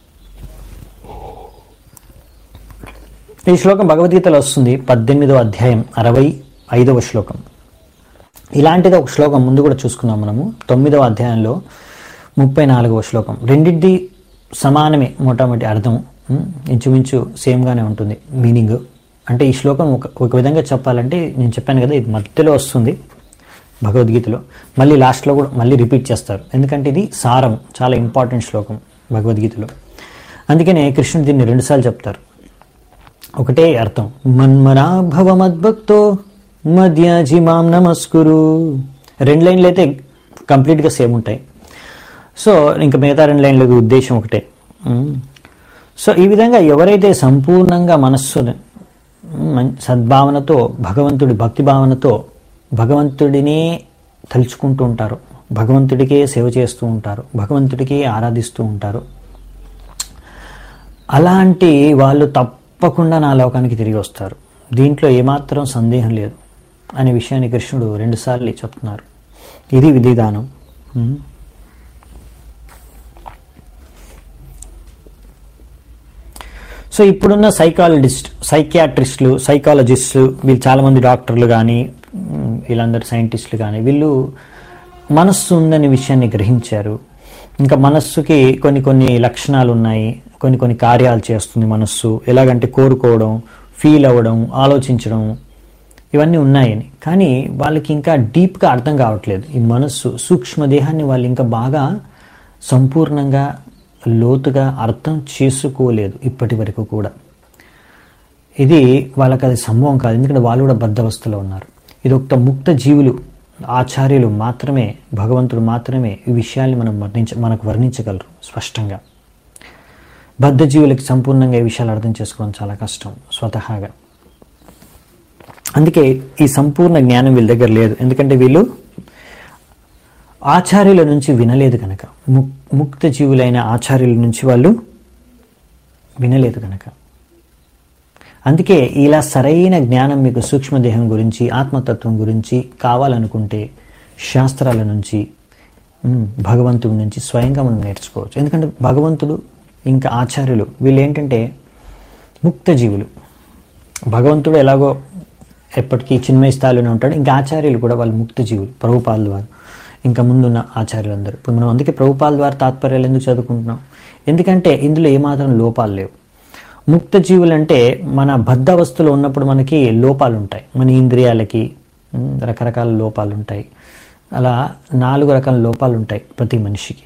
ఈ శ్లోకం భగవద్గీతలో వస్తుంది పద్దెనిమిదవ అధ్యాయం అరవై ఐదవ శ్లోకం ఇలాంటిది ఒక శ్లోకం ముందు కూడా చూసుకున్నాం మనము తొమ్మిదవ అధ్యాయంలో ముప్పై నాలుగవ శ్లోకం రెండింటి సమానమే మొట్టమొదటి అర్థం ఉమ్, ఇంచుమించు సేమ్గానే ఉంటుంది మీనింగ్ అంటే ఈ శ్లోకం ఒక ఒక విధంగా చెప్పాలంటే నేను చెప్పాను కదా ఇది మధ్యలో వస్తుంది భగవద్గీతలో మళ్ళీ లాస్ట్లో కూడా మళ్ళీ రిపీట్ చేస్తారు ఎందుకంటే ఇది సారం చాలా ఇంపార్టెంట్ శ్లోకం భగవద్గీతలో అందుకనే కృష్ణుడు దీన్ని రెండుసార్లు చెప్తారు ఒకటే అర్థం మన్మనా భవ మద్భక్తో మధ్యాజి మాం నమస్కురు రెండు లైన్లు అయితే కంప్లీట్గా సేమ్ ఉంటాయి సో ఇంకా మిగతా రెండు లైన్ల ఉద్దేశం ఒకటే ఉమ్. సో ఈ విధంగా ఎవరైతే సంపూర్ణంగా మనస్సును మం- సద్భావనతో భగవంతుడి భక్తి భావనతో భగవంతుడినే తలుచుకుంటూ ఉంటారు భగవంతుడికే సేవ చేస్తూ ఉంటారు భగవంతుడికే ఆరాధిస్తూ ఉంటారు అలాంటి వాళ్ళు తప్పకుండా నా లోకానికి తిరిగి వస్తారు దీంట్లో ఏమాత్రం సందేహం లేదు అనే విషయాన్ని కృష్ణుడు రెండుసార్లు చెప్తున్నారు ఇది విధిదానం ఉమ్. సో ఇప్పుడున్న సైకాలజిస్ట్ సైకియాట్రిస్టులు సైకాలజిస్టులు వీళ్ళు చాలామంది డాక్టర్లు కానీ మ్, వీళ్ళందరూ సైంటిస్టులు కానీ వీళ్ళు మనస్సు ఉందనే విషయాన్ని గ్రహించారు ఇంకా మనస్సుకి కొన్ని కొన్ని లక్షణాలు ఉన్నాయి కొన్ని కొన్ని కార్యాలు చేస్తుంది మనస్సు ఎలాగంటే కోరుకోవడం ఫీల్ అవ్వడం ఆలోచించడం ఇవన్నీ ఉన్నాయని కానీ వాళ్ళకి ఇంకా డీప్గా అర్థం కావట్లేదు ఈ మనస్సు సూక్ష్మదేహాన్ని వాళ్ళు ఇంకా బాగా సంపూర్ణంగా లోతుగా అర్థం చేసుకోలేదు ఇప్పటి వరకు కూడా ఇది వాళ్ళకి అది సంభవం కాదు ఎందుకంటే వాళ్ళు కూడా బద్ధవస్థలో ఉన్నారు ఇది ఒక ముక్త జీవులు ఆచార్యులు మాత్రమే భగవంతుడు మాత్రమే ఈ విషయాల్ని మనం వర్ణించ మనకు వర్ణించగలరు స్పష్టంగా బద్ధ జీవులకి సంపూర్ణంగా ఈ విషయాలు అర్థం చేసుకోవడం చాలా కష్టం స్వతహాగా అందుకే ఈ సంపూర్ణ జ్ఞానం వీళ్ళ దగ్గర లేదు ఎందుకంటే వీళ్ళు ఆచార్యుల నుంచి వినలేదు కనుక ముక్ ముక్త జీవులైన ఆచార్యుల నుంచి వాళ్ళు వినలేదు కనుక అందుకే ఇలా సరైన జ్ఞానం మీకు సూక్ష్మదేహం గురించి ఆత్మతత్వం గురించి కావాలనుకుంటే శాస్త్రాల నుంచి ఉమ్, భగవంతుడి నుంచి స్వయంగా మనం నేర్చుకోవచ్చు ఎందుకంటే భగవంతుడు ఇంకా ఆచార్యులు వీళ్ళు ఏంటంటే ముక్త జీవులు భగవంతుడు ఎలాగో ఎప్పటికీ చిన్మయ స్థాయిలోనే ఉంటాడు ఇంకా ఆచార్యులు కూడా వాళ్ళు ముక్త జీవులు ప్రభుపాల ద్వారా ఇంకా ముందున్న ఆచార్యులందరూ ఇప్పుడు మనం అందుకే ప్రభుపాల ద్వారా తాత్పర్యాలు ఎందుకు చదువుకుంటున్నాం ఎందుకంటే ఇందులో ఏమాత్రం లోపాలు లేవు ముక్త జీవులు అంటే మన బద్ధవస్థలో ఉన్నప్పుడు మనకి లోపాలు ఉంటాయి మన ఇంద్రియాలకి ఉమ్, రకరకాల లోపాలు ఉంటాయి అలా నాలుగు రకాల లోపాలు ఉంటాయి ప్రతి మనిషికి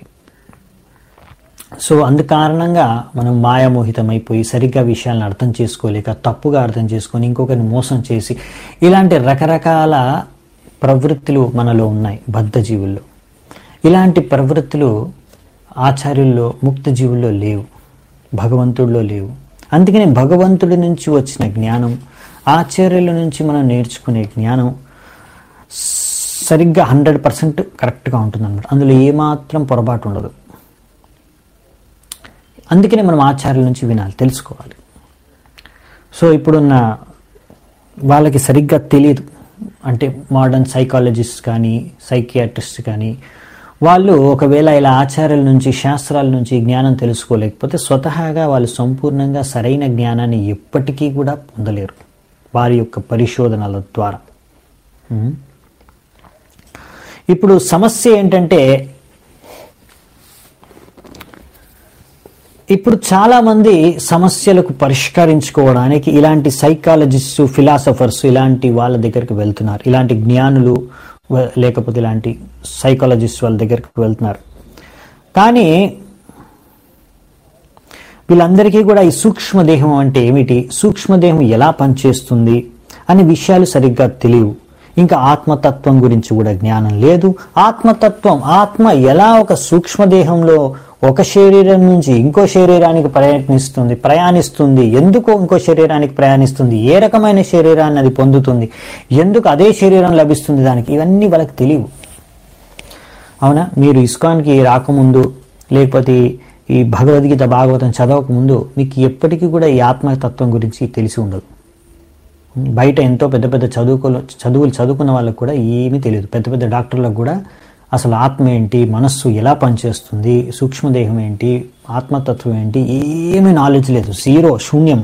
సో అందు కారణంగా మనం మాయామోహితమైపోయి సరిగ్గా విషయాలను అర్థం చేసుకోలేక తప్పుగా అర్థం చేసుకొని ఇంకొకరిని మోసం చేసి ఇలాంటి రకరకాల ప్రవృత్తులు మనలో ఉన్నాయి బద్ధ జీవుల్లో ఇలాంటి ప్రవృత్తులు ఆచార్యుల్లో ముక్త జీవుల్లో లేవు భగవంతుడిలో లేవు అందుకనే భగవంతుడి నుంచి వచ్చిన జ్ఞానం ఆచార్యుల నుంచి మనం నేర్చుకునే జ్ఞానం సరిగ్గా హండ్రెడ్ పర్సెంట్ కరెక్ట్గా ఉంటుంది అనమాట అందులో ఏమాత్రం పొరపాటు ఉండదు అందుకనే మనం ఆచార్యుల నుంచి వినాలి తెలుసుకోవాలి సో ఇప్పుడున్న వాళ్ళకి సరిగ్గా తెలియదు అంటే మోడర్న్ సైకాలజిస్ట్ కానీ సైకియాట్రిస్ట్ కానీ వాళ్ళు ఒకవేళ ఇలా ఆచార్యుల నుంచి శాస్త్రాల నుంచి జ్ఞానం తెలుసుకోలేకపోతే స్వతహాగా వాళ్ళు సంపూర్ణంగా సరైన జ్ఞానాన్ని ఎప్పటికీ కూడా పొందలేరు వారి యొక్క పరిశోధనల ద్వారా ఉం? ఇప్పుడు సమస్య ఏంటంటే ఇప్పుడు చాలా మంది సమస్యలకు పరిష్కరించుకోవడానికి ఇలాంటి సైకాలజిస్ట్ ఫిలాసఫర్స్ ఇలాంటి వాళ్ళ దగ్గరికి వెళ్తున్నారు ఇలాంటి జ్ఞానులు వ- లేకపోతే ఇలాంటి సైకాలజిస్ట్ వాళ్ళ దగ్గరికి వెళ్తున్నారు కానీ వీళ్ళందరికీ కూడా ఈ సూక్ష్మదేహం అంటే ఏమిటి సూక్ష్మదేహం ఎలా పనిచేస్తుంది అనే విషయాలు సరిగ్గా తెలియవు ఇంకా ఆత్మతత్వం గురించి కూడా జ్ఞానం లేదు ఆత్మతత్వం ఆత్మ ఎలా ఒక సూక్ష్మదేహంలో ఒక శరీరం నుంచి ఇంకో శరీరానికి ప్రయత్నిస్తుంది ప్రయాణిస్తుంది ఎందుకు ఇంకో శరీరానికి ప్రయాణిస్తుంది ఏ రకమైన శరీరాన్ని అది పొందుతుంది ఎందుకు అదే శరీరం లభిస్తుంది దానికి ఇవన్నీ వాళ్ళకి తెలియవు అవునా మీరు ఇస్కాన్కి రాకముందు లేకపోతే ఈ భగవద్గీత భాగవతం చదవకముందు మీకు ఎప్పటికీ కూడా ఈ ఆత్మతత్వం గురించి తెలిసి ఉండదు బయట ఎంతో పెద్ద పెద్ద చదువుకులు చదువులు చదువుకున్న వాళ్ళకు కూడా ఏమీ తెలియదు పెద్ద పెద్ద డాక్టర్లకు కూడా అసలు ఆత్మ ఏంటి మనస్సు ఎలా పనిచేస్తుంది సూక్ష్మదేహం ఏంటి ఆత్మతత్వం ఏంటి ఏమీ నాలెడ్జ్ లేదు జీరో శూన్యం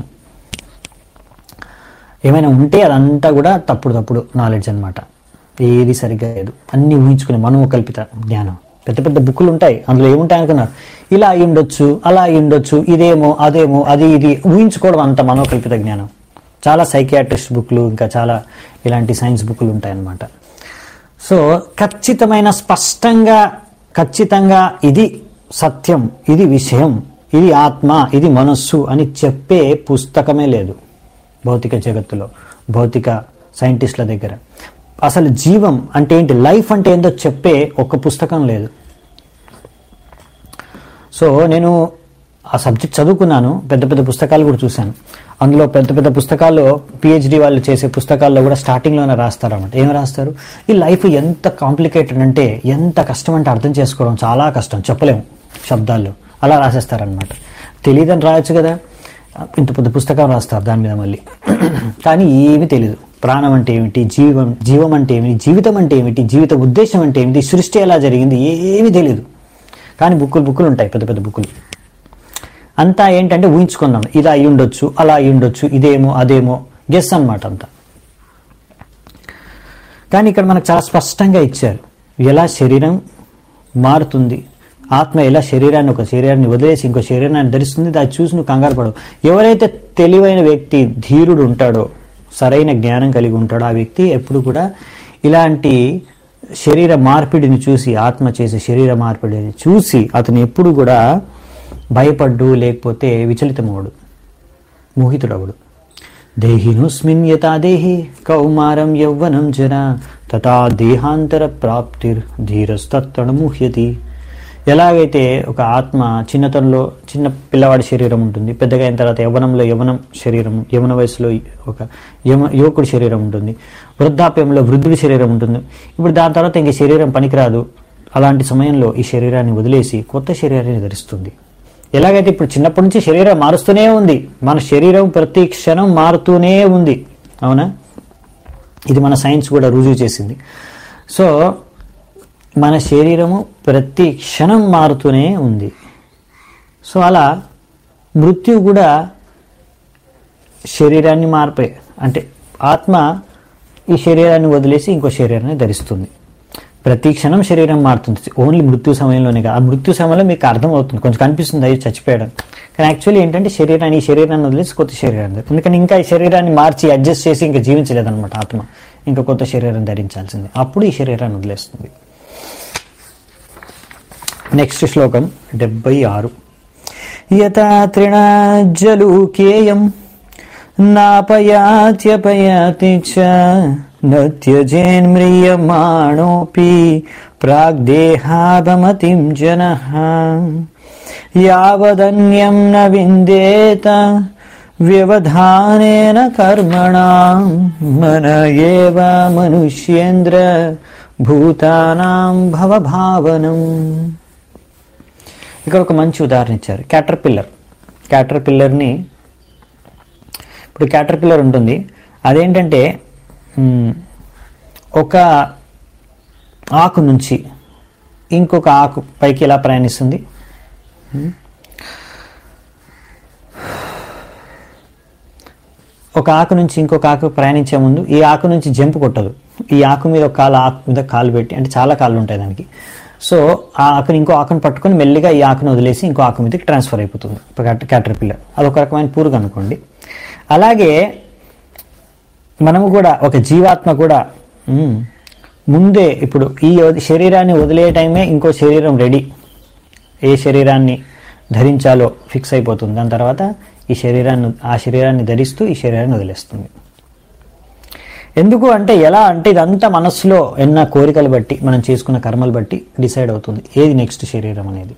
ఏమైనా ఉంటే అదంతా కూడా తప్పుడు తప్పుడు నాలెడ్జ్ అన్నమాట ఏది సరిగ్గా లేదు అన్ని ఊహించుకునే మనోకల్పిత జ్ఞానం పెద్ద పెద్ద బుక్కులు ఉంటాయి అందులో ఏముంటాయి అనుకున్నారు ఇలా అయి ఉండొచ్చు అలా అయి ఉండొచ్చు ఇదేమో అదేమో అది ఇది ఊహించుకోవడం అంత మనోకల్పిత జ్ఞానం చాలా సైకియాట్రిస్ట్ బుక్లు ఇంకా చాలా ఇలాంటి సైన్స్ బుక్లు ఉంటాయి అన్నమాట సో ఖచ్చితమైన స్పష్టంగా ఖచ్చితంగా ఇది సత్యం ఇది విషయం ఇది ఆత్మ ఇది మనస్సు అని చెప్పే పుస్తకమే లేదు భౌతిక జగత్తులో భౌతిక సైంటిస్టుల దగ్గర అసలు జీవం అంటే ఏంటి లైఫ్ అంటే ఏంటో చెప్పే ఒక పుస్తకం లేదు సో నేను ఆ సబ్జెక్ట్ చదువుకున్నాను పెద్ద పెద్ద పుస్తకాలు కూడా చూశాను అందులో పెద్ద పెద్ద పుస్తకాల్లో పిహెచ్డి వాళ్ళు చేసే పుస్తకాల్లో కూడా స్టార్టింగ్లోనే రాస్తారన్నమాట ఏం రాస్తారు ఈ లైఫ్ ఎంత కాంప్లికేటెడ్ అంటే ఎంత కష్టం అంటే అర్థం చేసుకోవడం చాలా కష్టం చెప్పలేము శబ్దాల్లో అలా రాసేస్తారనమాట తెలియదని రాయొచ్చు కదా ఇంత పెద్ద పుస్తకం రాస్తారు దాని మీద మళ్ళీ కానీ ఏమీ తెలియదు ప్రాణం అంటే ఏమిటి జీవం జీవం అంటే ఏమిటి జీవితం అంటే ఏమిటి జీవిత ఉద్దేశం అంటే ఏమిటి సృష్టి ఎలా జరిగింది ఏమీ తెలియదు కానీ బుక్కులు బుక్కులు ఉంటాయి పెద్ద పెద్ద బుక్కులు అంతా ఏంటంటే ఊహించుకున్నాం ఇది అయి ఉండొచ్చు అలా అయి ఉండొచ్చు ఇదేమో అదేమో గెస్ అన్నమాట అంతా కానీ ఇక్కడ మనకు చాలా స్పష్టంగా ఇచ్చారు ఎలా శరీరం మారుతుంది ఆత్మ ఎలా శరీరాన్ని ఒక శరీరాన్ని వదిలేసి ఇంకో శరీరాన్ని ధరిస్తుంది దాన్ని చూసి నువ్వు కంగారు పడవు ఎవరైతే తెలివైన వ్యక్తి ధీరుడు ఉంటాడో సరైన జ్ఞానం కలిగి ఉంటాడో ఆ వ్యక్తి ఎప్పుడు కూడా ఇలాంటి శరీర మార్పిడిని చూసి ఆత్మ చేసే శరీర మార్పిడిని చూసి అతను ఎప్పుడు కూడా భయపడ్డు లేకపోతే విచలితమవడు మోహితుడవడు దేహినుస్మిన్ యథా దేహి కౌమారం యౌవనం జన తథా దేహాంతర ప్రాప్తిర్ ధీరస్తత్తణ ముహ్యతి ఎలాగైతే ఒక ఆత్మ చిన్నతనంలో చిన్న పిల్లవాడి శరీరం ఉంటుంది పెద్దగా అయిన తర్వాత యవ్వనంలో యవనం శరీరం యవన వయసులో ఒక యమ యువకుడి శరీరం ఉంటుంది వృద్ధాప్యంలో వృద్ధుడి శరీరం ఉంటుంది ఇప్పుడు దాని తర్వాత ఇంక శరీరం పనికిరాదు అలాంటి సమయంలో ఈ శరీరాన్ని వదిలేసి కొత్త శరీరాన్ని ధరిస్తుంది ఎలాగైతే ఇప్పుడు చిన్నప్పటి నుంచి శరీరం మారుస్తూనే ఉంది మన శరీరం ప్రతి క్షణం మారుతూనే ఉంది అవునా ఇది మన సైన్స్ కూడా రుజువు చేసింది సో మన శరీరము ప్రతి క్షణం మారుతూనే ఉంది సో అలా మృత్యు కూడా శరీరాన్ని మార్పే అంటే ఆత్మ ఈ శరీరాన్ని వదిలేసి ఇంకో శరీరాన్ని ధరిస్తుంది ప్రతి క్షణం శరీరం మారుతుంది ఓన్లీ మృత్యు సమయంలోనే కాదు ఆ మృత్యు సమయంలో మీకు అర్థమవుతుంది కొంచెం కనిపిస్తుంది అయ్యి చచ్చిపోయాడు కానీ యాక్చువల్లీ ఏంటంటే శరీరాన్ని ఈ శరీరాన్ని వదిలేసి కొత్త శరీరాన్ని ఎందుకని ఇంకా ఈ శరీరాన్ని మార్చి అడ్జస్ట్ చేసి ఇంకా జీవించలేదన్నమాట ఆత్మ ఇంకా కొత్త శరీరం ధరించాల్సింది అప్పుడు ఈ శరీరాన్ని వదిలేస్తుంది నెక్స్ట్ శ్లోకం డెబ్బై ఆరు యథా తృణాజ్జలూకేయం నాపయాత్యపయాతి చ నత్యజేన్మ్రియమాణోపి ప్రాగ్దేహాదమతిం జన యావదన్యం న విందేత వ్యవధానేన కర్మణా మన ఏవ మనుష్యేంద్ర భూతానాం భవభావనం ఇక్కడ ఒక మంచి ఉదాహరణ ఇచ్చారు క్యాటర్ పిల్లర్ క్యాటర్ పిల్లర్ని ఇప్పుడు క్యాటర్ పిల్లర్ ఉంటుంది అదేంటంటే మ్, ఒక ఆకు నుంచి ఇంకొక ఆకు పైకి ఎలా ప్రయాణిస్తుంది మ్, ఒక ఆకు నుంచి ఇంకొక ఆకు ప్రయాణించే ముందు ఈ ఆకు నుంచి జంపు కొట్టదు ఈ ఆకు మీద ఒక కాలు ఆకు మీద కాలు పెట్టి అంటే చాలా కాళ్ళు ఉంటాయి దానికి సో ఆ ఆకుని ఇంకో ఆకుని పట్టుకొని మెల్లిగా ఈ ఆకును వదిలేసి ఇంకో ఆకు మీదకి ట్రాన్స్ఫర్ అయిపోతుంది క్యాటర్ పిల్లర్ అదొక రకమైన పురుగు అనుకోండి అలాగే మనము కూడా ఒక జీవాత్మ కూడా మ్, ముందే ఇప్పుడు ఈ వద- శరీరాన్ని వదిలే టైమే ఇంకో శరీరం రెడీ ఏ శరీరాన్ని ధరించాలో ఫిక్స్ అయిపోతుంది దాని తర్వాత ఈ శరీరాన్ని ఆ శరీరాన్ని ధరిస్తూ ఈ శరీరాన్ని వదిలేస్తుంది ఎందుకు అంటే ఎలా అంటే ఇదంతా మనస్సులో ఎన్న కోరికలు బట్టి మనం చేసుకున్న కర్మలు బట్టి డిసైడ్ అవుతుంది ఏది నెక్స్ట్ శరీరం అనేది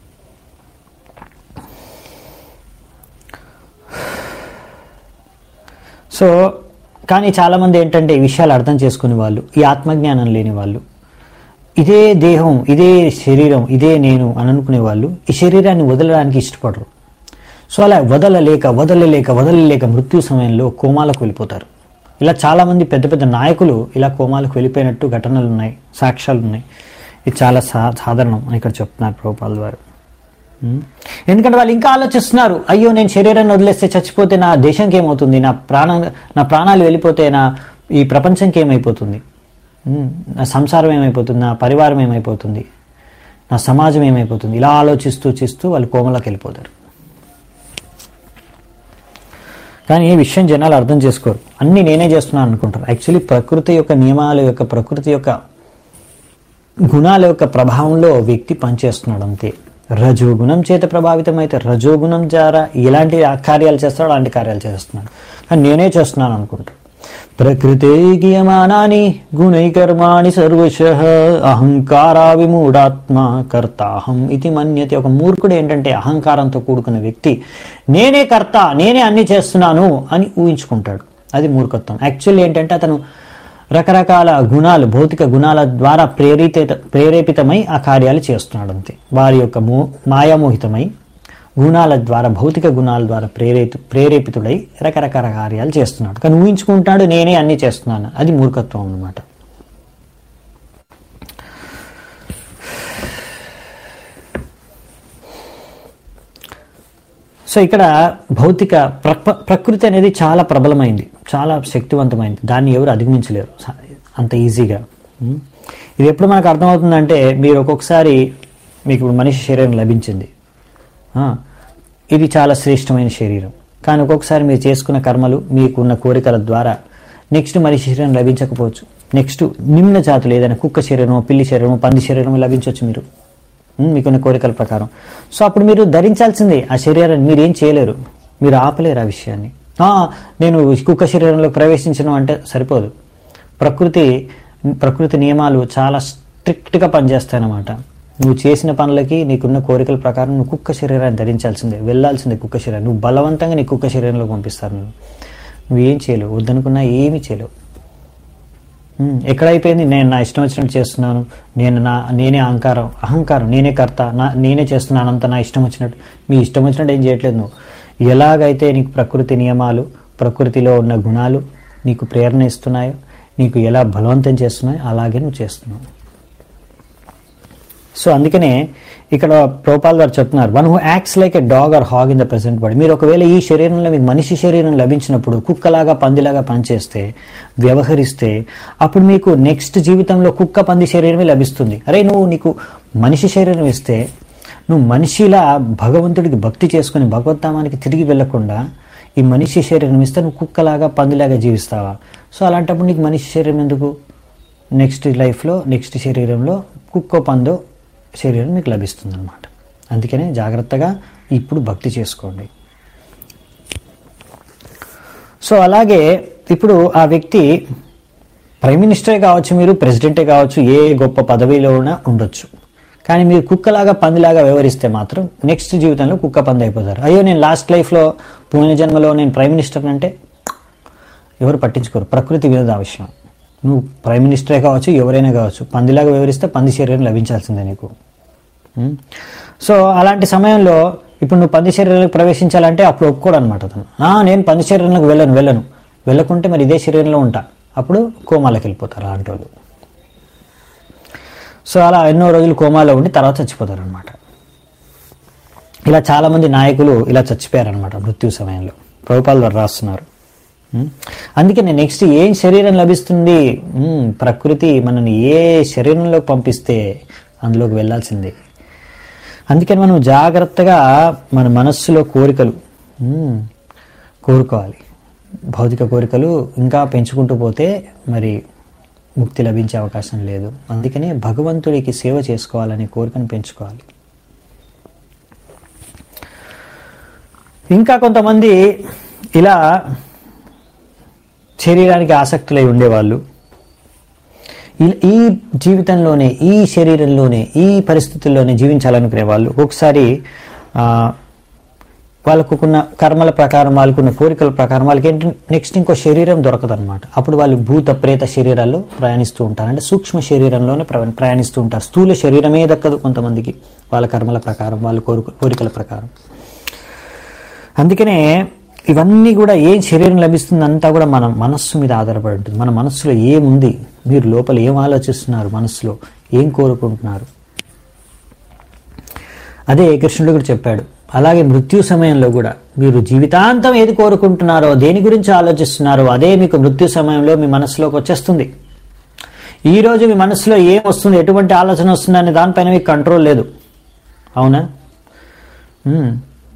సో కానీ చాలామంది ఏంటంటే ఈ విషయాలు అర్థం చేసుకునే వాళ్ళు ఈ ఆత్మజ్ఞానం లేని వాళ్ళు ఇదే దేహం ఇదే శరీరం ఇదే నేను అని అనుకునే వాళ్ళు ఈ శరీరాన్ని వదలడానికి ఇష్టపడరు సో అలా వదలలేక వదలలేక వదలలేక మృత్యు సమయంలో కోమాలకు వెళ్ళిపోతారు ఇలా చాలామంది పెద్ద పెద్ద నాయకులు ఇలా కోమాలకు వెళ్ళిపోయినట్టు ఘటనలు ఉన్నాయి సాక్ష్యాలు ఉన్నాయి ఇది చాలా సా సాధారణం అని ఇక్కడ చెప్తున్నారు ప్రభుపాల్ వారు ఉం? ఎందుకంటే వాళ్ళు ఇంకా ఆలోచిస్తున్నారు అయ్యో నేను శరీరాన్ని వదిలేస్తే చచ్చిపోతే నా దేశంకి ఏమవుతుంది నా ప్రాణం నా ప్రాణాలు వెళ్ళిపోతే నా ఈ ప్రపంచంకి ఏమైపోతుంది ఉం? నా సంసారం ఏమైపోతుంది నా పరివారం ఏమైపోతుంది నా సమాజం ఏమైపోతుంది ఇలా ఆలోచిస్తూ చేస్తూ వాళ్ళు కోమలోకి వెళ్ళిపోతారు కానీ ఈ విషయం జనాలు అర్థం చేసుకోరు అన్ని నేనే చేస్తున్నాను అనుకుంటారు యాక్చువల్లీ ప్రకృతి యొక్క నియమాల యొక్క ప్రకృతి యొక్క గుణాల యొక్క ప్రభావంలో వ్యక్తి పనిచేస్తున్నాడు అంతే రజోగుణం చేత ప్రభావితం అయితే రజోగుణం ద్వారా ఎలాంటి కార్యాలు చేస్తాడో అలాంటి కార్యాలు చేస్తున్నాడు కానీ నేనే చేస్తున్నాను అనుకుంటాడు ప్రకృతే గీయమానాని గుణై కర్మాణి సర్వశ అహంకారా విమూఢాత్మ కర్తాహం ఇది మన్యతే ఒక మూర్ఖుడు ఏంటంటే అహంకారంతో కూడుకున్న వ్యక్తి నేనే కర్త నేనే అన్ని చేస్తున్నాను అని ఊహించుకుంటాడు అది మూర్ఖత్వం యాక్చువల్లీ ఏంటంటే అతను రకరకాల గుణాలు భౌతిక గుణాల ద్వారా ప్రేరిత ప్రేరేపితమై ఆ కార్యాలు చేస్తున్నాడు అంతే వారి యొక్క మో మాయామోహితమై గుణాల ద్వారా భౌతిక గుణాల ద్వారా ప్రేరేత ప్రేరేపితుడై రకరకాల కార్యాలు చేస్తున్నాడు కానీ ఊహించుకుంటాడు నేనే అన్ని చేస్తున్నాను అది మూర్ఖత్వం అన్నమాట సో ఇక్కడ భౌతిక ప్రప- ప్రకృతి అనేది చాలా ప్రబలమైంది చాలా శక్తివంతమైంది దాన్ని ఎవరు అధిగమించలేరు స- అంత ఈజీగా ఉం? ఇది ఎప్పుడు మనకు అర్థమవుతుందంటే మీరు ఒక్కొక్కసారి మీకు ఇప్పుడు మనిషి శరీరం లభించింది ఆ, ఇది చాలా శ్రేష్టమైన శరీరం కానీ ఒక్కొక్కసారి మీరు చేసుకున్న కర్మలు మీకున్న కోరికల ద్వారా నెక్స్ట్ మనిషి శరీరం లభించకపోవచ్చు నెక్స్ట్ నిమ్న జాతులు ఏదైనా కుక్క శరీరమో పిల్లి శరీరమో పంది శరీరమో లభించవచ్చు మీరు ఉం, మీకున్న కోరికల ప్రకారం సో అప్పుడు మీరు ధరించాల్సిందే ఆ శరీరాన్ని మీరు ఏం చేయలేరు మీరు ఆపలేరు ఆ విషయాన్ని "ఆ, నేను కుక్క శరీరంలోకి ప్రవేశించను అంటే సరిపోదు ప్రకృతి ప్రకృతి నియమాలు చాలా స్ట్రిక్ట్గా పనిచేస్తాయన్నమాట నువ్వు చేసిన పనులకి నీకున్న కోరికల ప్రకారం నువ్వు కుక్క శరీరాన్ని ధరించాల్సిందే వెళ్ళాల్సిందే కుక్క శరీరం నువ్వు బలవంతంగా నీ కుక్క శరీరంలోకి పంపిస్తారు నువ్వు నువ్వేం చేయలేవు వద్దనుకున్నా ఏమీ చేయలేవు ఉమ్, ఎక్కడైపోయింది నేను నా ఇష్టం వచ్చినట్టు చేస్తున్నాను నేను నా నేనే అహంకారం అహంకారం నేనే కర్త నా నేనే చేస్తున్నాను అంత నా ఇష్టం వచ్చినట్టు మీ ఇష్టం వచ్చినట్టు ఏం చేయట్లేదు నువ్వు ఎలాగైతే నీకు ప్రకృతి నియమాలు ప్రకృతిలో ఉన్న గుణాలు నీకు ప్రేరణ ఇస్తున్నాయో నీకు ఎలా బలవంతం చేస్తున్నాయో అలాగే నువ్వు చేస్తున్నావు సో అందుకనే ఇక్కడ ప్రోపాల్ గారు చెప్తున్నారు one who acts like a dog or hog in the present body మీరు ఒకవేళ ఈ శరీరంలో మీకు మనిషి శరీరం లభించినప్పుడు కుక్కలాగా పందిలాగా పనిచేస్తే వ్యవహరిస్తే అప్పుడు మీకు నెక్స్ట్ జీవితంలో కుక్క పంది శరీరమే లభిస్తుంది అరే నువ్వు నీకు మనిషి శరీరం ఇస్తే నువ్వు మనిషిలా భగవంతుడికి భక్తి చేసుకుని భగవద్ధామానికి తిరిగి వెళ్లకుండా ఈ మనిషి శరీరం ఇస్తే నువ్వు కుక్కలాగా పందిలాగా జీవిస్తావా సో అలాంటప్పుడు నీకు మనిషి శరీరం ఎందుకు నెక్స్ట్ లైఫ్లో నెక్స్ట్ శరీరంలో కుక్కో పందో శరీరం మీకు లభిస్తుంది అనమాట అందుకనే జాగ్రత్తగా ఇప్పుడు భక్తి చేసుకోండి సో అలాగే ఇప్పుడు ఆ వ్యక్తి ప్రైమ్ మినిస్టరే కావచ్చు మీరు ప్రెసిడెంటే కావచ్చు ఏ గొప్ప పదవిలో ఉన్నా ఉండొచ్చు కానీ మీరు కుక్కలాగా పందిలాగా వ్యవహరిస్తే మాత్రం నెక్స్ట్ జీవితంలో కుక్క పంది అయిపోతారు అయ్యో నేను లాస్ట్ లైఫ్లో పోయిన జన్మలో నేను ప్రైమ్ మినిస్టర్ అంటే ఎవరు పట్టించుకోరు ప్రకృతి వినోద విషయం నువ్వు ప్రైమ్ మినిస్టరే కావచ్చు ఎవరైనా కావచ్చు పందిలాగా వివరిస్తే పంది శరీరం లభించాల్సిందే నీకు ఉం? సో అలాంటి సమయంలో ఇప్పుడు నువ్వు పంది శరీరంలోకి ప్రవేశించాలంటే అప్పుడు ఒప్పుకోడు అనమాట అతను "ఆ, నేను పంది శరీరంలోకి వెళ్ళను వెళ్ళను వెళ్ళకుంటే మరి ఇదే శరీరంలో ఉంటా అప్పుడు కోమాలోకి వెళ్ళిపోతారు అలాంటి వాళ్ళు సో అలా ఎన్నో రోజులు కోమాలో ఉండి తర్వాత చచ్చిపోతారు అనమాట ఇలా చాలామంది నాయకులు ఇలా చచ్చిపోయారనమాట మృత్యు సమయంలో ప్రభుపాల్ వారు రాస్తున్నారు ఉం? అందుకే నేను నెక్స్ట్ ఏం శరీరం లభిస్తుంది ఉం, ప్రకృతి మనని ఏ శరీరంలోకి పంపిస్తే అందులోకి వెళ్ళాల్సిందే అందుకని మనం జాగ్రత్తగా మన మనస్సులో కోరికలు ఉం, కోరుకోవాలి భౌతిక కోరికలు ఇంకా పెంచుకుంటూ పోతే మరి ముక్తి లభించే అవకాశం లేదు అందుకనే భగవంతుడికి సేవ చేసుకోవాలనే కోరికను పెంచుకోవాలి ఇంకా కొంతమంది ఇలా శరీరానికి ఆసక్తులై ఉండేవాళ్ళు ఈ- ఈ జీవితంలోనే ఈ శరీరంలోనే ఈ పరిస్థితుల్లోనే జీవించాలనుకునే వాళ్ళు ఒక్కొక్కసారి ఆ, వాళ్ళకున్న కర్మల ప్రకారం వాళ్ళకున్న కోరికల ప్రకారం వాళ్ళకి ఏంటి నెక్స్ట్ ఇంకో శరీరం దొరకదు అనమాట అప్పుడు వాళ్ళు భూత ప్రేత శరీరాల్లో ప్రయాణిస్తూ ఉంటారు అంటే సూక్ష్మ శరీరంలోనే ప్ర- ప్రయాణిస్తూ ఉంటారు స్థూల శరీరమే దక్కదు కొంతమందికి వాళ్ళ కర్మల ప్రకారం వాళ్ళ కోరిక కోరికల ప్రకారం అందుకనే ఇవన్నీ కూడా ఏ శరీరం లభిస్తుంది అంతా కూడా మన మనస్సు మీద ఆధారపడి ఉంటుంది మన మనస్సులో ఏముంది మీరు లోపల ఏం ఆలోచిస్తున్నారు మనస్సులో ఏం కోరుకుంటున్నారు అదే కృష్ణుడు కూడా చెప్పాడు అలాగే మృత్యు సమయంలో కూడా మీరు జీవితాంతం ఏది కోరుకుంటున్నారో దేని గురించి ఆలోచిస్తున్నారో అదే మీకు మృత్యు సమయంలో మీ మనసులోకి వచ్చేస్తుంది ఈ రోజు మీ మనసులో ఏం వస్తుంది ఎటువంటి ఆలోచన వస్తుంది అనే దానిపైన మీకు కంట్రోల్ లేదు అవునా మ్మ్.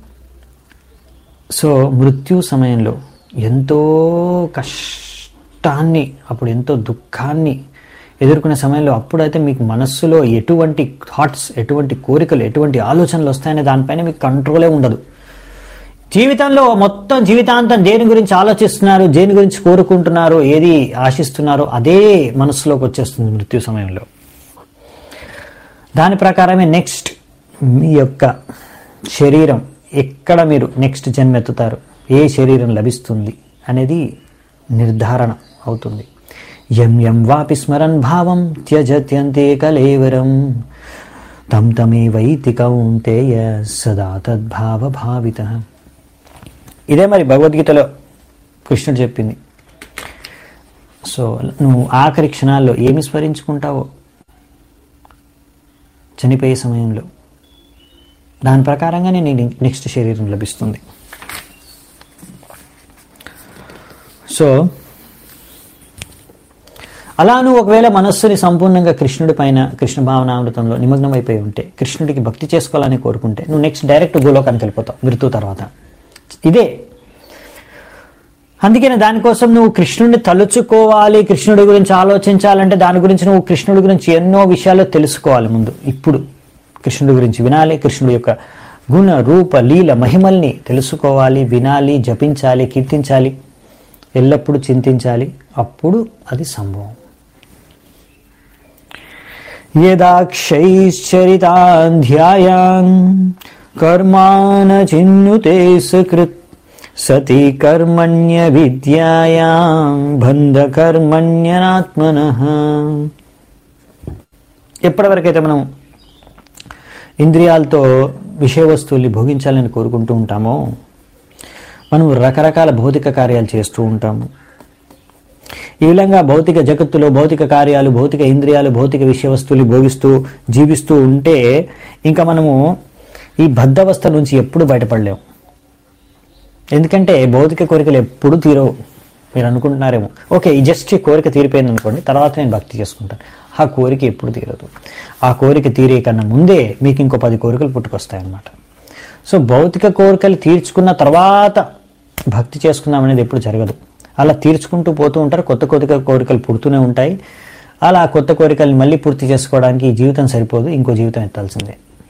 సో మృత్యు సమయంలో ఎంతో కష్టాన్ని అప్పుడు ఎంతో దుఃఖాన్ని ఎదుర్కొనే సమయంలో అప్పుడైతే మీకు మనస్సులో ఎటువంటి థాట్స్ ఎటువంటి కోరికలు ఎటువంటి ఆలోచనలు వస్తాయనే దానిపైన మీకు కంట్రోలే ఉండదు జీవితంలో మొత్తం జీవితాంతం దేని గురించి ఆలోచిస్తున్నారు దేని గురించి కోరుకుంటున్నారు ఏది ఆశిస్తున్నారో అదే మనస్సులోకి వచ్చేస్తుంది మృత్యు సమయంలో దాని ప్రకారమే నెక్స్ట్ మీ యొక్క శరీరం ఎక్కడ మీరు నెక్స్ట్ జన్మెత్తుతారు ఏ శరీరం లభిస్తుంది అనేది నిర్ధారణ అవుతుంది యం యం వాపి స్మరన్ భావం త్యజత్యంతే కలేవరం తం తమే వైతి కౌంతేయ సదా తద్భావ భావిత ఇదే మరి భగవద్గీతలో కృష్ణుడు చెప్పింది సో నువ్వు ఆఖరి క్షణాల్లో ఏమి స్మరించుకుంటావో చనిపోయే సమయంలో దాని ప్రకారంగానే నీ నెక్స్ట్ శరీరం లభిస్తుంది సో అలా నువ్వు ఒకవేళ మనస్సుని సంపూర్ణంగా కృష్ణుడి పైన కృష్ణ భావనామృతంలో నిమగ్నం అయిపోయి ఉంటే కృష్ణుడికి భక్తి చేసుకోవాలని కోరుకుంటే నువ్వు నెక్స్ట్ డైరెక్ట్ గోలోకానికి వెళ్ళిపోతావు మృత్యు తర్వాత ఇదే అందుకనే దానికోసం నువ్వు కృష్ణుడిని తలుచుకోవాలి కృష్ణుడి గురించి ఆలోచించాలంటే దాని గురించి నువ్వు కృష్ణుడి గురించి ఎన్నో విషయాలు తెలుసుకోవాలి ముందు ఇప్పుడు కృష్ణుడి గురించి వినాలి కృష్ణుడి యొక్క గుణ రూప లీల మహిమల్ని తెలుసుకోవాలి వినాలి జపించాలి కీర్తించాలి ఎల్లప్పుడూ చింతించాలి అప్పుడు అది సంభవం యదాక్షైశ్చరితాధ్యాయాన్ కర్మాన చిన్నుతే సకృత్ సతి కర్మణ్య విద్యాయాం బంధకర్మణ్యనాత్మన ఎప్పటివరకైతే మనం ఇంద్రియాలతో విషయ వస్తువుల్ని భోగించాలని కోరుకుంటూ ఉంటామో మనం రకరకాల భౌతిక కార్యాలు చేస్తూ ఉంటాము ఈ విధంగా భౌతిక జగత్తులో భౌతిక కార్యాలు భౌతిక ఇంద్రియాలు భౌతిక విషయ వస్తువులు భోగిస్తూ జీవిస్తూ ఉంటే ఇంకా మనము ఈ బద్ధవస్థ నుంచి ఎప్పుడు బయటపడలేము ఎందుకంటే భౌతిక కోరికలు ఎప్పుడు తీరవు మీరు అనుకుంటున్నారేమో ఓకే ఈ జస్ట్ ఈ కోరిక తీరిపోయింది అనుకోండి తర్వాత నేను భక్తి చేసుకుంటాను ఆ కోరిక ఎప్పుడు తీరదు ఆ కోరిక తీరే కన్నా ముందే మీకు ఇంకో పది కోరికలు పుట్టుకొస్తాయి అన్నమాట సో భౌతిక కోరికలు తీర్చుకున్న తర్వాత భక్తి చేసుకుందాం అనేది ఎప్పుడు జరగదు అలా తీర్చుకుంటూ పోతూ ఉంటారు కొత్త కొత్త కోరికలు పుడుతూనే ఉంటాయి అలా ఆ కొత్త కోరికల్ని మళ్ళీ పూర్తి చేసుకోవడానికి ఈ జీవితం సరిపోదు ఇంకో జీవితం ఎత్తాల్సిందే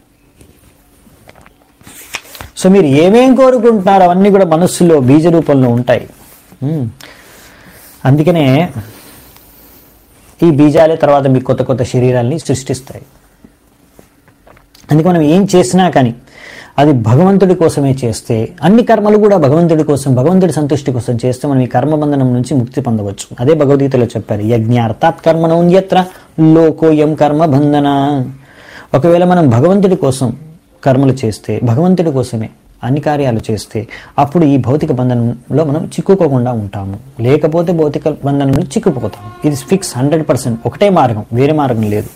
సో మీరు ఏమేం కోరుకుంటున్నారో అవన్నీ కూడా మనస్సులో బీజ రూపంలో ఉంటాయి ఉమ్. అందుకనే ఈ బీజాలే తర్వాత మీ కొత్త కొత్త శరీరాల్ని సృష్టిస్తాయి అందుకే మనం ఏం చేసినా కానీ అది భగవంతుడి కోసమే చేస్తే అన్ని కర్మలు కూడా భగవంతుడి కోసం భగవంతుడి సంతుష్టి కోసం చేస్తే మనం ఈ కర్మబంధనం నుంచి ముక్తి పొందవచ్చు అదే భగవద్గీతలో చెప్పారు యజ్ఞార్థాత్ కర్మణోన్యత్ర లోకోయం కర్మ బంధన ఒకవేళ మనం భగవంతుడి కోసం కర్మలు చేస్తే భగవంతుడి కోసమే అన్ని కార్యాలు చేస్తే అప్పుడు ఈ భౌతిక బంధనంలో మనం చిక్కుకోకుండా ఉంటాము లేకపోతే భౌతిక బంధనంలో చిక్కుకుపోతాము ఇది ఫిక్స్ హండ్రెడ్ పర్సెంట్ ఒకటే మార్గం వేరే మార్గం లేదు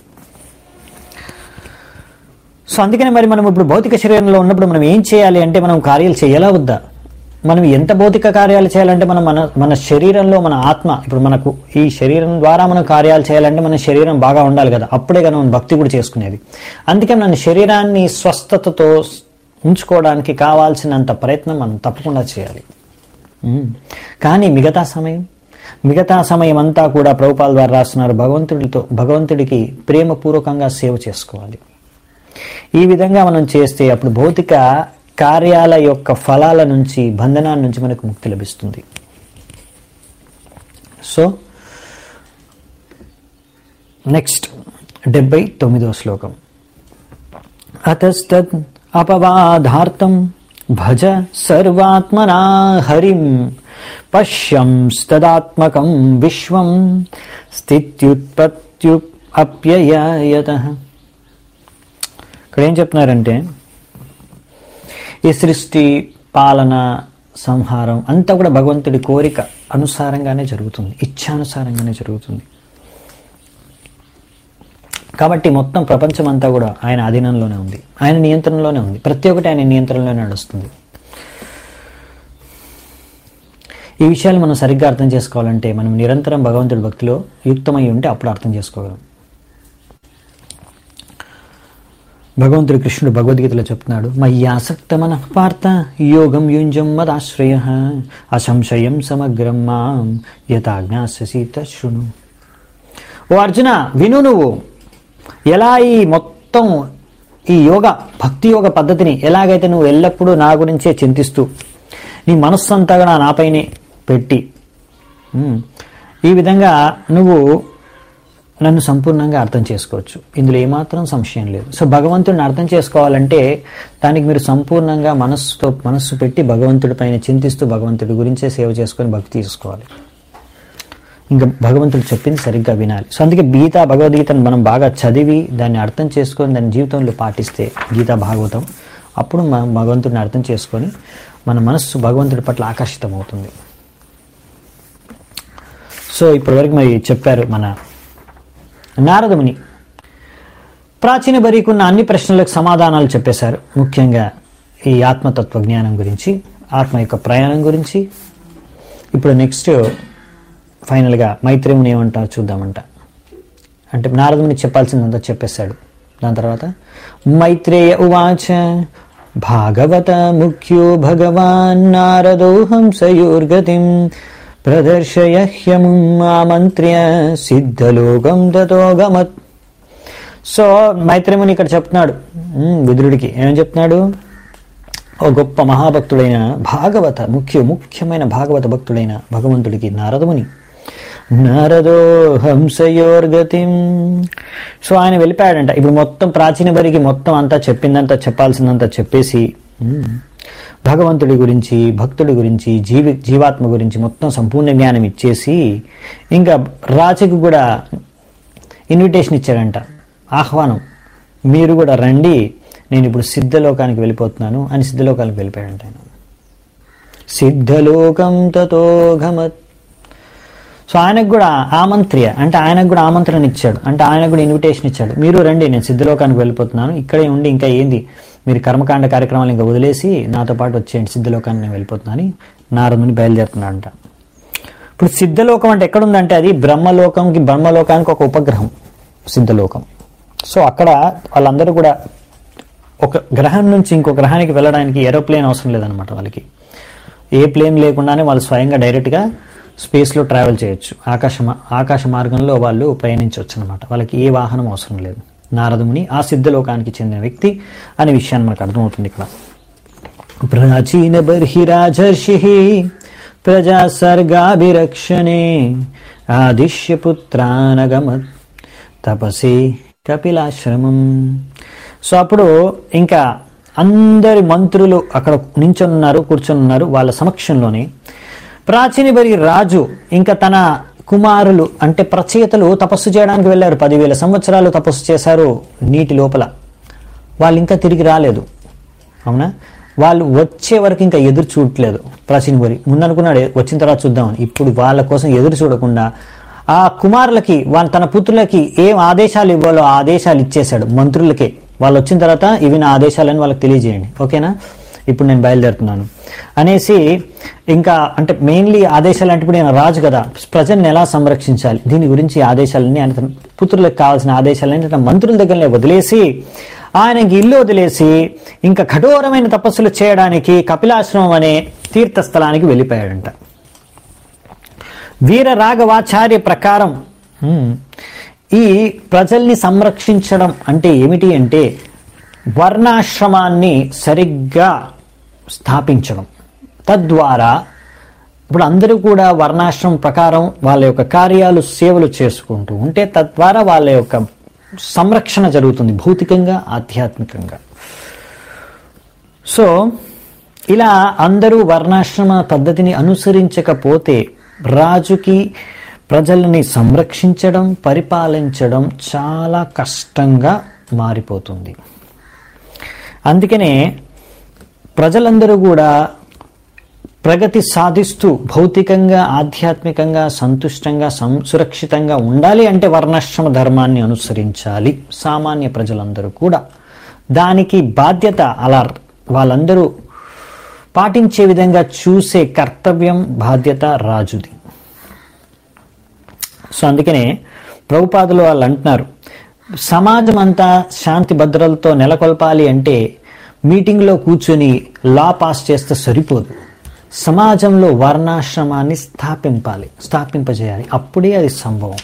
సో అందుకనే మరి మనం ఇప్పుడు భౌతిక శరీరంలో ఉన్నప్పుడు మనం ఏం చేయాలి అంటే మనం కార్యాలు చేయాలా వద్దా మనం ఎంత భౌతిక కార్యాలు చేయాలంటే మనం మన మన శరీరంలో మన ఆత్మ ఇప్పుడు మనకు ఈ శరీరం ద్వారా మనం కార్యాలు చేయాలంటే మన శరీరం బాగా ఉండాలి కదా అప్పుడే కదా మనం భక్తి కూడా చేసుకునేది అందుకే మన శరీరాన్ని స్వస్థతతో ఉంచుకోవడానికి కావాల్సినంత ప్రయత్నం మనం తప్పకుండా చేయాలి ఉమ్. కానీ మిగతా సమయం మిగతా సమయం అంతా కూడా ప్రభుపాల ద్వారా రాస్తున్నారు భగవంతుడితో భగవంతుడికి ప్రేమపూర్వకంగా సేవ చేసుకోవాలి ఈ విధంగా మనం చేస్తే అప్పుడు భౌతిక కార్యాల యొక్క ఫలాల నుంచి బంధనాల నుంచి మనకు ముక్తి లభిస్తుంది సో నెక్స్ట్ డెబ్బై తొమ్మిదో శ్లోకం అతస్తద్ అపవాదార్థం భజ సర్వాత్మనా హరిం పశ్యంస్తదాత్మకం విశ్వం స్థిత్యుత్పత్యు అప్యయత ఇక్కడ ఏం చెప్తున్నారంటే ఈ సృష్టి పాలన సంహారం అంతా కూడా భగవంతుడి కోరిక అనుసారంగానే జరుగుతుంది ఇచ్ఛానుసారంగానే జరుగుతుంది కాబట్టి మొత్తం ప్రపంచం అంతా కూడా ఆయన అధీనంలోనే ఉంది ఆయన నియంత్రణలోనే ఉంది ప్రతి ఒక్కటి ఆయన నియంత్రణలోనే నడుస్తుంది ఈ విషయాలు మనం సరిగ్గా అర్థం చేసుకోవాలంటే మనం నిరంతరం భగవంతుడి భక్తిలో యుక్తమై ఉంటే అప్పుడు అర్థం చేసుకోగలం భగవంతుడు కృష్ణుడు భగవద్గీతలో చెప్తున్నాడు మయ్యాసక్త మన పార్థ యోగం యుంజం మదాశ్రయ అసంశయం సమగ్రం మాం యథాజ్ఞాస్యసి శృణు ఓ అర్జున విను నువ్వు ఎలా ఈ మొత్తం ఈ యోగ భక్తి యోగ పద్ధతిని ఎలాగైతే నువ్వు ఎల్లప్పుడూ నా గురించే చింతిస్తూ నీ మనస్సంతా కూడా నాపైనే పెట్టి ఉమ్, ఈ విధంగా నువ్వు నన్ను సంపూర్ణంగా అర్థం చేసుకోవచ్చు ఇందులో ఏమాత్రం సంశయం లేదు సో భగవంతుడిని అర్థం చేసుకోవాలంటే దానికి మీరు సంపూర్ణంగా మనస్సుతో మనస్సు పెట్టి భగవంతుడి పైన చింతిస్తూ భగవంతుడి గురించే సేవ చేసుకొని భక్తి చేసుకోవాలి ఇంకా భగవంతుడు చెప్పింది సరిగ్గా వినాలి సో అందుకే గీత భగవద్గీతను మనం బాగా చదివి దాన్ని అర్థం చేసుకొని దాన్ని జీవితంలో పాటిస్తే గీతా భాగవతం అప్పుడు మనం భగవంతుడిని అర్థం చేసుకొని మన మనస్సు భగవంతుడి పట్ల ఆకర్షితం అవుతుంది సో ఇప్పటివరకు మరి చెప్పారు మన నారదముని ప్రాచీన బరీకున్న అన్ని ప్రశ్నలకు సమాధానాలు చెప్పేశారు ముఖ్యంగా ఈ ఆత్మతత్వ జ్ఞానం గురించి ఆత్మ యొక్క ప్రయాణం గురించి ఇప్పుడు నెక్స్ట్ ఫైనల్గా మైత్రేముని ఏమంటారు చూద్దామంట అంటే నారదముని చెప్పాల్సిందంతా చెప్పేశాడు దాని తర్వాత మైత్రేయ ఉవాచ భాగవత ముఖ్యో భగవాన్ నారదో హంసయోర్గతిం ప్రదర్శయ హ్యముం ఆమంత్ర్య సిద్ధలోకం తతో గమత్ సో మైత్రేముని ఇక్కడ చెప్తున్నాడు ఉమ్, విదురుడికి ఏమని చెప్తున్నాడు ఓ గొప్ప మహాభక్తుడైన భాగవత ముఖ్య ముఖ్యమైన భాగవత భక్తుడైన భగవంతుడికి నారదముని నారదో హంసయోర్గతిం సో ఆయన వెళ్ళిపోయాడంట ఇప్పుడు మొత్తం ప్రాచీన బరికి మొత్తం అంతా చెప్పిందంతా చెప్పాల్సిందంతా చెప్పేసి ఉమ్, భగవంతుడి గురించి భక్తుడి గురించి జీవి జీవాత్మ గురించి మొత్తం సంపూర్ణ జ్ఞానం ఇచ్చేసి ఇంకా రాజుకు కూడా ఇన్విటేషన్ ఇచ్చాడంట ఆహ్వానం మీరు కూడా రండి నేను ఇప్పుడు సిద్ధలోకానికి వెళ్ళిపోతున్నాను అని సిద్ధలోకానికి వెళ్ళిపోయాడంట ఆయన సిద్ధలోకం తతో గమత్ సో ఆయనకు కూడా ఆమంత్రియ అంటే ఆయనకు కూడా ఆమంత్రణ ఇచ్చాడు అంటే ఆయనకు కూడా ఇన్విటేషన్ ఇచ్చాడు మీరు రండి నేను సిద్ధలోకానికి వెళ్ళిపోతున్నాను ఇక్కడే ఉండి ఇంకా ఏంది మీరు కర్మకాండ కార్యక్రమాలు ఇంకా వదిలేసి నాతో పాటు వచ్చేయండి సిద్ధలోకానికి నేను వెళ్ళిపోతున్నాను అని నారదుని బయలుదేరుతున్నాడంట ఇప్పుడు సిద్ధలోకం అంటే ఎక్కడుందంటే అది బ్రహ్మలోకంకి బ్రహ్మలోకానికి ఒక ఉపగ్రహం సిద్ధలోకం సో అక్కడ వాళ్ళందరూ కూడా ఒక గ్రహం నుంచి ఇంకో గ్రహానికి వెళ్ళడానికి ఏరోప్లేన్ అవసరం లేదనమాట వాళ్ళకి ఏ ప్లేన్ లేకుండానే వాళ్ళు స్వయంగా డైరెక్ట్గా స్పేస్లో ట్రావెల్ చేయొచ్చు ఆకాశ మా- ఆకాశ మార్గంలో వాళ్ళు ప్రయాణించవచ్చు అనమాట వాళ్ళకి ఏ వాహనం అవసరం లేదు నారదముని ఆ సిద్ధలోకానికి చెందిన వ్యక్తి అనే విషయాన్ని మనకు అర్థమవుతుంది ఇక్కడ ప్రాచీన బర్హిరాజర్షి ప్రజా సర్గాభిరక్షణే ఆదిశ్య పుత్రానగమత్ తపసే కపిలాశ్రమం సో అప్పుడు ఇంకా అందరి మంత్రులు అక్కడ నించొని ఉన్నారు కూర్చొని ఉన్నారు వాళ్ళ సమక్షంలోనే ప్రాచీన బరి రాజు ఇంకా తన కుమారులు అంటే ప్రచేతలు తపస్సు చేయడానికి వెళ్ళారు పదివేల సంవత్సరాలు తపస్సు చేశారు నీటి లోపల వాళ్ళు ఇంకా తిరిగి రాలేదు అవునా వాళ్ళు వచ్చే వరకు ఇంకా ఎదురు చూడట్లేదు ప్రాచీన బరి ముందు అనుకున్నాడు వచ్చిన తర్వాత చూద్దామని ఇప్పుడు వాళ్ళ కోసం ఎదురు చూడకుండా ఆ కుమారులకి వాళ్ళ తన పుత్రులకి ఏం ఆదేశాలు ఇవ్వాలో ఆ ఆదేశాలు ఇచ్చేశాడు మంత్రులకే వాళ్ళు వచ్చిన తర్వాత ఇవి నా ఆదేశాలని వాళ్ళకి తెలియజేయండి ఓకేనా ఇప్పుడు నేను బయలుదేరుతున్నాను అనేసి ఇంకా అంటే మెయిన్లీ ఆదేశాలు అంటే ఇప్పుడు ఆయన రాజు కదా ప్రజల్ని ఎలా సంరక్షించాలి దీని గురించి ఆదేశాలన్నీ ఆయన తన పుత్రులకు కావాల్సిన ఆదేశాలన్నీ తన మంత్రుల దగ్గరనే వదిలేసి ఆయనకి ఇల్లు వదిలేసి ఇంకా కఠోరమైన తపస్సులు చేయడానికి కపిలాశ్రమం అనే తీర్థస్థలానికి వెళ్ళిపోయాడంట వీర రాఘవాచార్య ప్రకారం హ్మ్, ఈ ప్రజల్ని సంరక్షించడం అంటే ఏమిటి అంటే వర్ణాశ్రమాన్ని సరిగ్గా స్థాపించడం తద్వారా ఇప్పుడు అందరూ కూడా వర్ణాశ్రమం ప్రకారం వాళ్ళ యొక్క కార్యాలు సేవలు చేసుకుంటూ ఉంటే తద్వారా వాళ్ళ యొక్క సంరక్షణ జరుగుతుంది భౌతికంగా ఆధ్యాత్మికంగా సో ఇలా అందరూ వర్ణాశ్రమ పద్ధతిని అనుసరించకపోతే రాజుకి ప్రజలని సంరక్షించడం పరిపాలించడం చాలా కష్టంగా మారిపోతుంది అందుకనే ప్రజలందరూ కూడా ప్రగతి సాధిస్తూ భౌతికంగా ఆధ్యాత్మికంగా సంతుష్టంగా సం సురక్షితంగా ఉండాలి అంటే వర్ణాశ్రమ ధర్మాన్ని అనుసరించాలి సామాన్య ప్రజలందరూ కూడా దానికి బాధ్యత అలా వాళ్ళందరూ పాటించే విధంగా చూసే కర్తవ్యం బాధ్యత రాజుది సో అందుకనే ప్రభుపాదులు వాళ్ళు అంటున్నారు సమాజం అంతా శాంతి భద్రతలతో నెలకొల్పాలి అంటే మీటింగ్లో కూర్చొని లా పాస్ చేస్తే సరిపోదు సమాజంలో వర్ణాశ్రమాన్ని స్థాపింపాలి స్థాపింపజేయాలి అప్పుడే అది సంభవం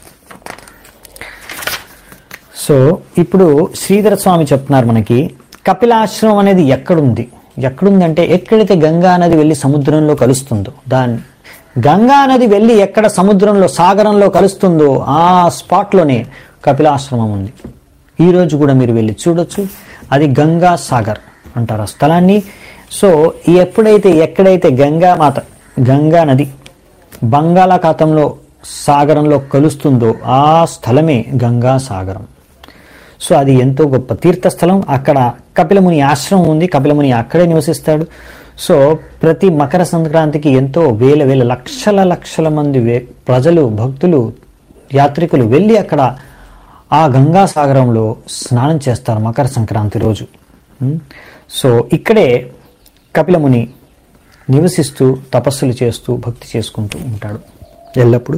సో ఇప్పుడు శ్రీధర స్వామి చెప్తున్నారు మనకి కపిలాశ్రమం అనేది ఎక్కడుంది ఎక్కడుందంటే ఎక్కడైతే గంగా నది వెళ్ళి సముద్రంలో కలుస్తుందో దాన్ని గంగా నది వెళ్ళి ఎక్కడ సముద్రంలో సాగరంలో కలుస్తుందో ఆ స్పాట్లోనే కపిలాశ్రమం ఉంది ఈ రోజు కూడా మీరు వెళ్ళి చూడొచ్చు అది గంగా సాగర్ అంటారు ఆ స్థలాన్ని సో ఎప్పుడైతే ఎక్కడైతే గంగా మాత గంగా నది బంగాళాఖాతంలో సాగరంలో కలుస్తుందో ఆ స్థలమే గంగా సాగరం సో అది ఎంతో గొప్ప తీర్థస్థలం అక్కడ కపిలముని ఆశ్రమం ఉంది కపిలముని అక్కడే నివసిస్తాడు సో ప్రతి మకర సంక్రాంతికి ఎంతో వేల వేల లక్షల లక్షల మంది వే- ప్రజలు భక్తులు యాత్రికులు వెళ్ళి అక్కడ ఆ గంగా సాగరంలో స్నానం చేస్తారు మకర సంక్రాంతి రోజు ఉమ్. సో ఇక్కడే కపిలముని నివసిస్తూ తపస్సులు చేస్తూ భక్తి చేసుకుంటూ ఉంటాడు ఎల్లప్పుడూ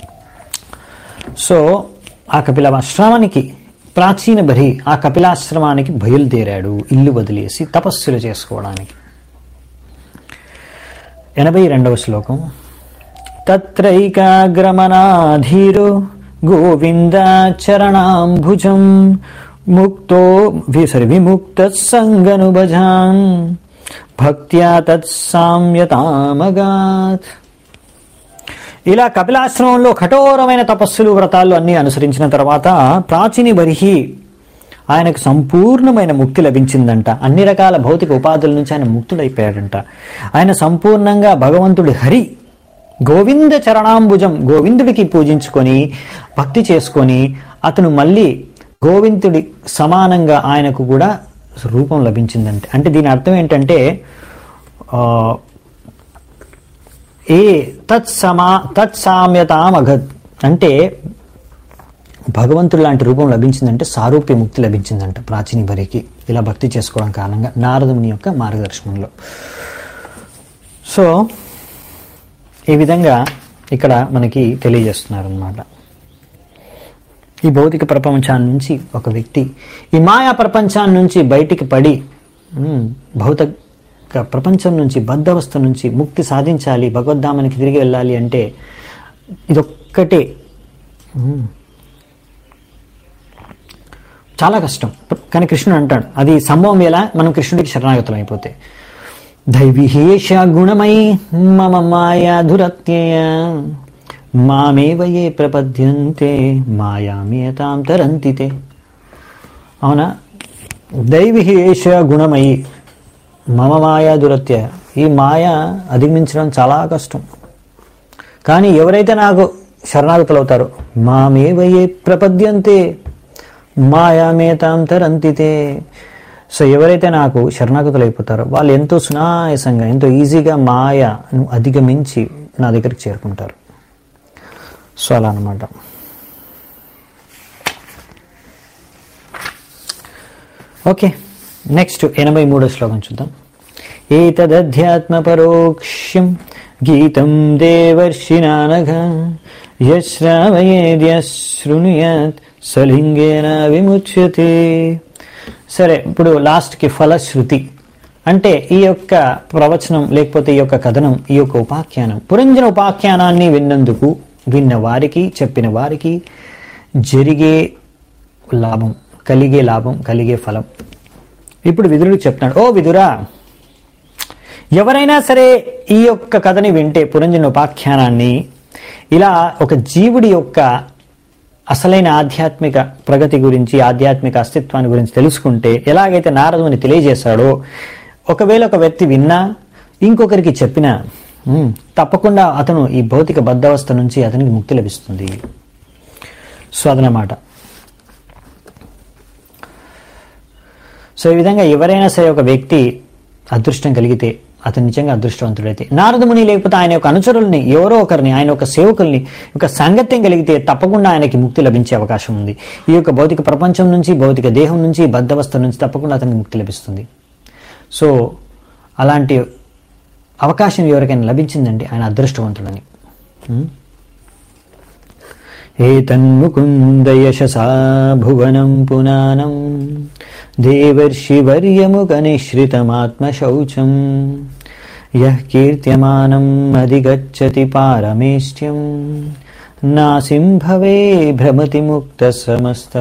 సో ఆ కపిలాశ్రమానికి ప్రాచీన బరి ఆ కపిలాశ్రమానికి బయలుదేరాడు ఇల్లు వదిలేసి తపస్సులు చేసుకోవడానికి ఎనభై రెండవ శ్లోకం తత్రైకాగ్రమనాధీరో గోవిందాచరణాంభుజం ముక్తో వి- సారీ విముక్త సంగనుభజాన్ భక్త్యా తత్సామ్యతామగాత్ ఇలా కపిలాశ్రమంలో కఠోరమైన తపస్సులు వ్రతాలు అన్ని అనుసరించిన తర్వాత ప్రాచీని బరిహి ఆయనకు సంపూర్ణమైన ముక్తి లభించిందంట అన్ని రకాల భౌతిక ఉపాధుల నుంచి ఆయన ముక్తుడైపోయాడంట ఆయన సంపూర్ణంగా భగవంతుడి హరి గోవింద చరణాంబుజం గోవిందుడికి పూజించుకొని భక్తి చేసుకొని అతను మళ్ళీ గోవిందుడి సమానంగా ఆయనకు కూడా రూపం లభించిందంటే అంటే దీని అర్థం ఏంటంటే ఆ, ఏ తత్సమా తత్సామ్యతామగత్ అంటే భగవంతుడు లాంటి రూపం లభించిందంటే సారూప్య ముక్తి లభించిందంట ప్రాచీన బరికి ఇలా భక్తి చేసుకోవడం కారణంగా నారదుని యొక్క మార్గదర్శనంలో సో ఈ విధంగా ఇక్కడ మనకి తెలియజేస్తున్నారు అన్నమాట ఈ భౌతిక ప్రపంచాన్ని నుంచి ఒక వ్యక్తి ఈ మాయా ప్రపంచాన్ని నుంచి బయటికి పడి ఉమ్, భౌతిక ప్రపంచం నుంచి బద్ధవస్థ నుంచి ముక్తి సాధించాలి భగవద్ధామానికి తిరిగి వెళ్ళాలి అంటే ఇదొక్కటే ఉమ్, చాలా కష్టం కానీ కృష్ణుడు అంటాడు అది సంభవం ఎలా మనం కృష్ణుడికి శరణాగతం అయిపోతే దైవీహేష గుణమై మమ మాయా దురత్యయ మామేవ ఏ ప్రపద్యంతే మాయామేతాం తరంతితే అవునా దైవీహేష గుణమయి మమ మాయా దురత్య ఈ మాయ అధిగమించడం చాలా కష్టం కానీ ఎవరైతే నాకు శరణాగతులు అవుతారో మామేవ ఏ ప్రపద్యంతే మాయామేతాం తరంతితే సో ఎవరైతే నాకు శరణాగతులు అయిపోతారో వాళ్ళు ఎంతో సునాయాసంగా ఎంతో ఈజీగా మాయను అధిగమించి నా దగ్గరికి చేరుకుంటారు సో అలా అనమాట ఓకే నెక్స్ట్ ఎనభై మూడో శ్లోకం చూద్దాం ఏతదధ్యాత్మ పరోక్ష్యం గీతం దేవర్షినానఘ యశ్రావయేద్య శృణుయాత్ సలింగేన విముచ్యతే సరే ఇప్పుడు లాస్ట్కి ఫలశ్రుతి అంటే ఈ యొక్క ప్రవచనం లేకపోతే ఈ యొక్క కథనం ఈ యొక్క ఉపాఖ్యానం పురంజన ఉపాఖ్యానాన్ని విన్నందుకు విన్న వారికి చెప్పిన వారికి జరిగే లాభం కలిగే లాభం కలిగే ఫలం ఇప్పుడు విదురుడు చెప్తున్నాడు ఓ విదురా ఎవరైనా సరే ఈ యొక్క కథని వింటే పురంజన ఉపాఖ్యానాన్ని ఇలా ఒక జీవుడి యొక్క అసలైన ఆధ్యాత్మిక ప్రగతి గురించి ఆధ్యాత్మిక అస్తిత్వాన్ని గురించి తెలుసుకుంటే ఎలాగైతే నారదుని తెలియజేశాడో ఒకవేళ ఒక వ్యక్తి విన్నా ఇంకొకరికి చెప్పినా ఉమ్, తప్పకుండా అతను ఈ భౌతిక బద్ధవస్థ నుంచి అతనికి ముక్తి లభిస్తుంది సో అదనమాట సో ఈ విధంగా ఎవరైనా సరే ఒక వ్యక్తి అదృష్టం కలిగితే అతను నిజంగా అదృష్టవంతుడైతే నారదముని లేకపోతే ఆయన యొక్క అనుచరుల్ని ఎవరో ఒకరిని ఆయన యొక్క సేవకుల్ని ఒక సాంగత్యం కలిగితే తప్పకుండా ఆయనకి ముక్తి లభించే అవకాశం ఉంది ఈ యొక్క భౌతిక ప్రపంచం నుంచి భౌతిక దేహం నుంచి బద్ధవస్థ నుంచి తప్పకుండా అతనికి ముక్తి లభిస్తుంది సో అలాంటి అవకాశం ఎవరికైనా లభించిందండి ఆయన అదృష్టవంతుడని ఉం? ఏతన్ముకుందయశసా భువనం పునానం దేవర్షివర్యముగనిశ్రితమాత్మశౌచం యః కీర్త్యమానం అధిగచ్చతి పారమేష్ట్యం నాసిం భవే భ్రమతి ముక్త సమస్త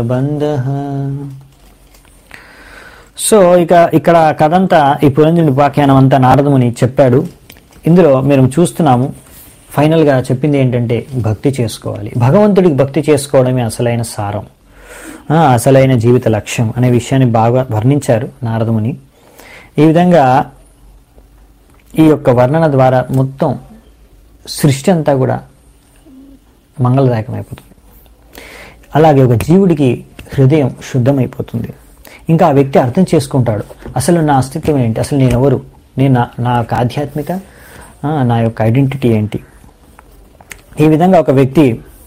సో ఇక ఇక్కడ కథంతా ఈ పురంజనుడి ఉపాఖ్యానం అంతా నారదముని చెప్పాడు ఇందులో మేము చూస్తున్నాము ఫైనల్గా చెప్పింది ఏంటంటే భక్తి చేసుకోవాలి భగవంతుడికి భక్తి చేసుకోవడమే అసలైన సారం ఆ, అసలైన జీవిత లక్ష్యం అనే విషయాన్ని బాగా వర్ణించారు నారదముని ఈ విధంగా ఈ యొక్క వర్ణన ద్వారా మొత్తం సృష్టి అంతా కూడా మంగళదాయకమైపోతుంది అలాగే ఒక జీవుడికి హృదయం శుద్ధమైపోతుంది ఇంకా ఆ వ్యక్తి అర్థం చేసుకుంటాడు అసలు నా అస్తిత్వం ఏంటి అసలు నేను ఎవరు నేను నా నా యొక్క ఆధ్యాత్మిక ఆ, నా యొక్క ఐడెంటిటీ ఏంటి ఈ విధంగా ఒక వ్యక్తి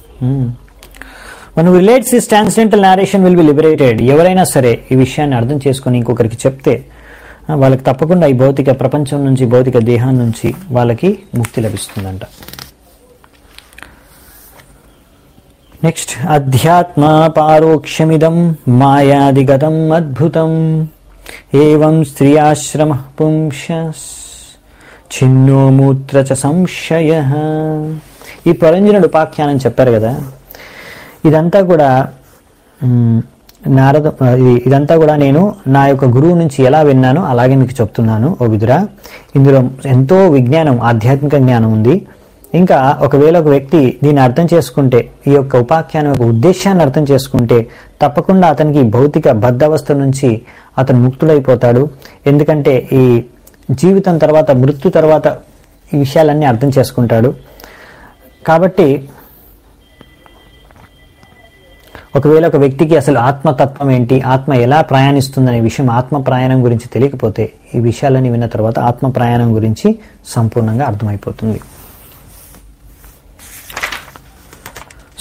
మన relates this transcendental narration will be liberated ఎవరైనా సరే ఈ విషయాన్ని అర్థం చేసుకొని ఇంకొకరికి చెప్తే ఆ, వాళ్ళకి తప్పకుండా ఈ భౌతిక ప్రపంచం నుంచి భౌతిక దేహం నుంచి వాళ్ళకి ముక్తి లభిస్తుందంట నెక్స్ట్ అధ్యాత్మ పారోక్షమిదం మాయాదిగతం అద్భుతం ఏవం స్త్రియాశ్రమ పుంష చిన్నో మూత్ర చ సంశయ ఈ పరంజనుడు ఉపాఖ్యానం చెప్పారు కదా ఇదంతా కూడా మ్, నారద ఇది- ఇదంతా కూడా నేను నా యొక్క గురువు నుంచి ఎలా విన్నానో అలాగే మీకు చెప్తున్నాను ఓ విదురా ఇందులో ఎంతో విజ్ఞానం ఆధ్యాత్మిక జ్ఞానం ఉంది ఇంకా ఒకవేళ ఒక వ్యక్తి దీన్ని అర్థం చేసుకుంటే ఈ యొక్క ఉపాఖ్యానం యొక్క ఉద్దేశాన్ని అర్థం చేసుకుంటే తప్పకుండా అతనికి ఈ భౌతిక బద్ధవస్థ నుంచి అతను ముక్తుడైపోతాడు ఎందుకంటే ఈ జీవితం తర్వాత మృత్యు తర్వాత ఈ విషయాలన్నీ అర్థం చేసుకుంటాడు కాబట్టి ఒకవేళ ఒక వ్యక్తికి అసలు ఆత్మతత్వం ఏంటి ఆత్మ ఎలా ప్రయాణిస్తుందనే విషయం ఆత్మ ప్రయాణం గురించి తెలియకపోతే ఈ విషయాలన్నీ విన్న తర్వాత ఆత్మ ప్రయాణం గురించి సంపూర్ణంగా అర్థమైపోతుంది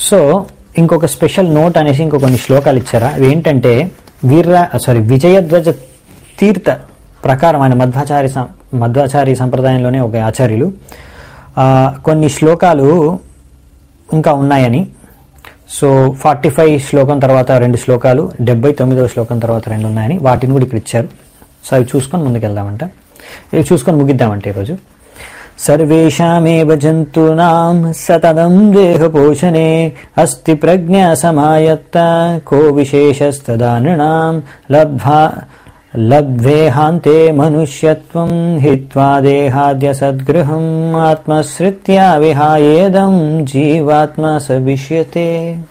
సో ఇంకొక స్పెషల్ నోట్ అనేసి ఇంకొక కొన్ని శ్లోకాలు ఇచ్చారా అవి ఏంటంటే వీర్ర సారీ విజయధ్వజ తీర్థ ప్రకారం ఆయన మధ్వాచార్య సం- మధ్వాచార్య సంప్రదాయంలోనే ఒక ఆచార్యులు ఆ, కొన్ని శ్లోకాలు ఇంకా ఉన్నాయని సో ఫార్టీ ఫైవ్ శ్లోకం తర్వాత రెండు శ్లోకాలు డెబ్బై తొమ్మిదవ శ్లోకం తర్వాత రెండు ఉన్నాయని వాటిని కూడా ఇక్కడ ఇచ్చారు సో అవి చూసుకొని ముందుకెళ్దామంట ఇవి చూసుకొని ముగిద్దామంటే ఈరోజు సర్వేషామేవ జంతూనాం సతతం దేహపోషణే అస్తి ప్రజ్ఞా సమాయత్త కో విశేషస్తదా నృణాం లబ్ధ్వా లబ్ధేహాంతే మనుష్యత్వం హిత్వా దేహాద్య సద్గృహం ఆత్మశ్రిత్యా విహాయేదం జీవాత్మ సవిష్యతే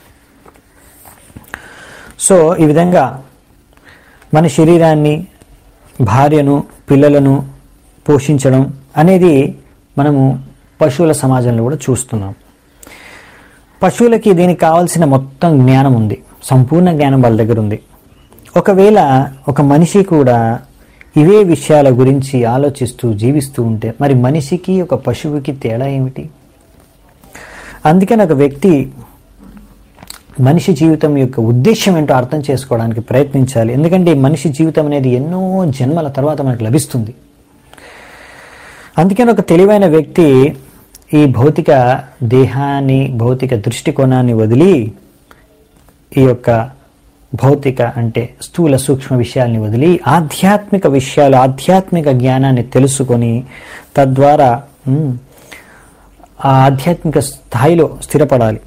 సో ఈ విధంగా మన శరీరాన్ని భార్యను పిల్లలను పోషించడం అనేది మనము పశువుల సమాజంలో కూడా చూస్తున్నాం పశువులకి దీనికి కావాల్సిన మొత్తం జ్ఞానం ఉంది సంపూర్ణ జ్ఞానం వాళ్ళ దగ్గర ఉంది ఒకవేళ ఒక మనిషి కూడా ఇవే విషయాల గురించి ఆలోచిస్తూ జీవిస్తూ ఉంటే మరి మనిషికి ఒక పశువుకి తేడా ఏమిటి అందుకని ఒక వ్యక్తి మనిషి జీవితం యొక్క ఉద్దేశం ఏంటో అర్థం చేసుకోవడానికి ప్రయత్నించాలి ఎందుకంటే ఈ మనిషి జీవితం అనేది ఎన్నో జన్మల తర్వాత మనకు లభిస్తుంది అందుకని ఒక తెలివైన వ్యక్తి ఈ భౌతిక దేహాన్ని భౌతిక దృష్టికోణాన్ని వదిలి ఈ యొక్క భౌతిక అంటే స్థూల సూక్ష్మ విషయాల్ని వదిలి ఆధ్యాత్మిక విషయాలు ఆధ్యాత్మిక జ్ఞానాన్ని తెలుసుకొని తద్వారా ఉమ్, ఆ ఆధ్యాత్మిక స్థాయిలో స్థిరపడాలి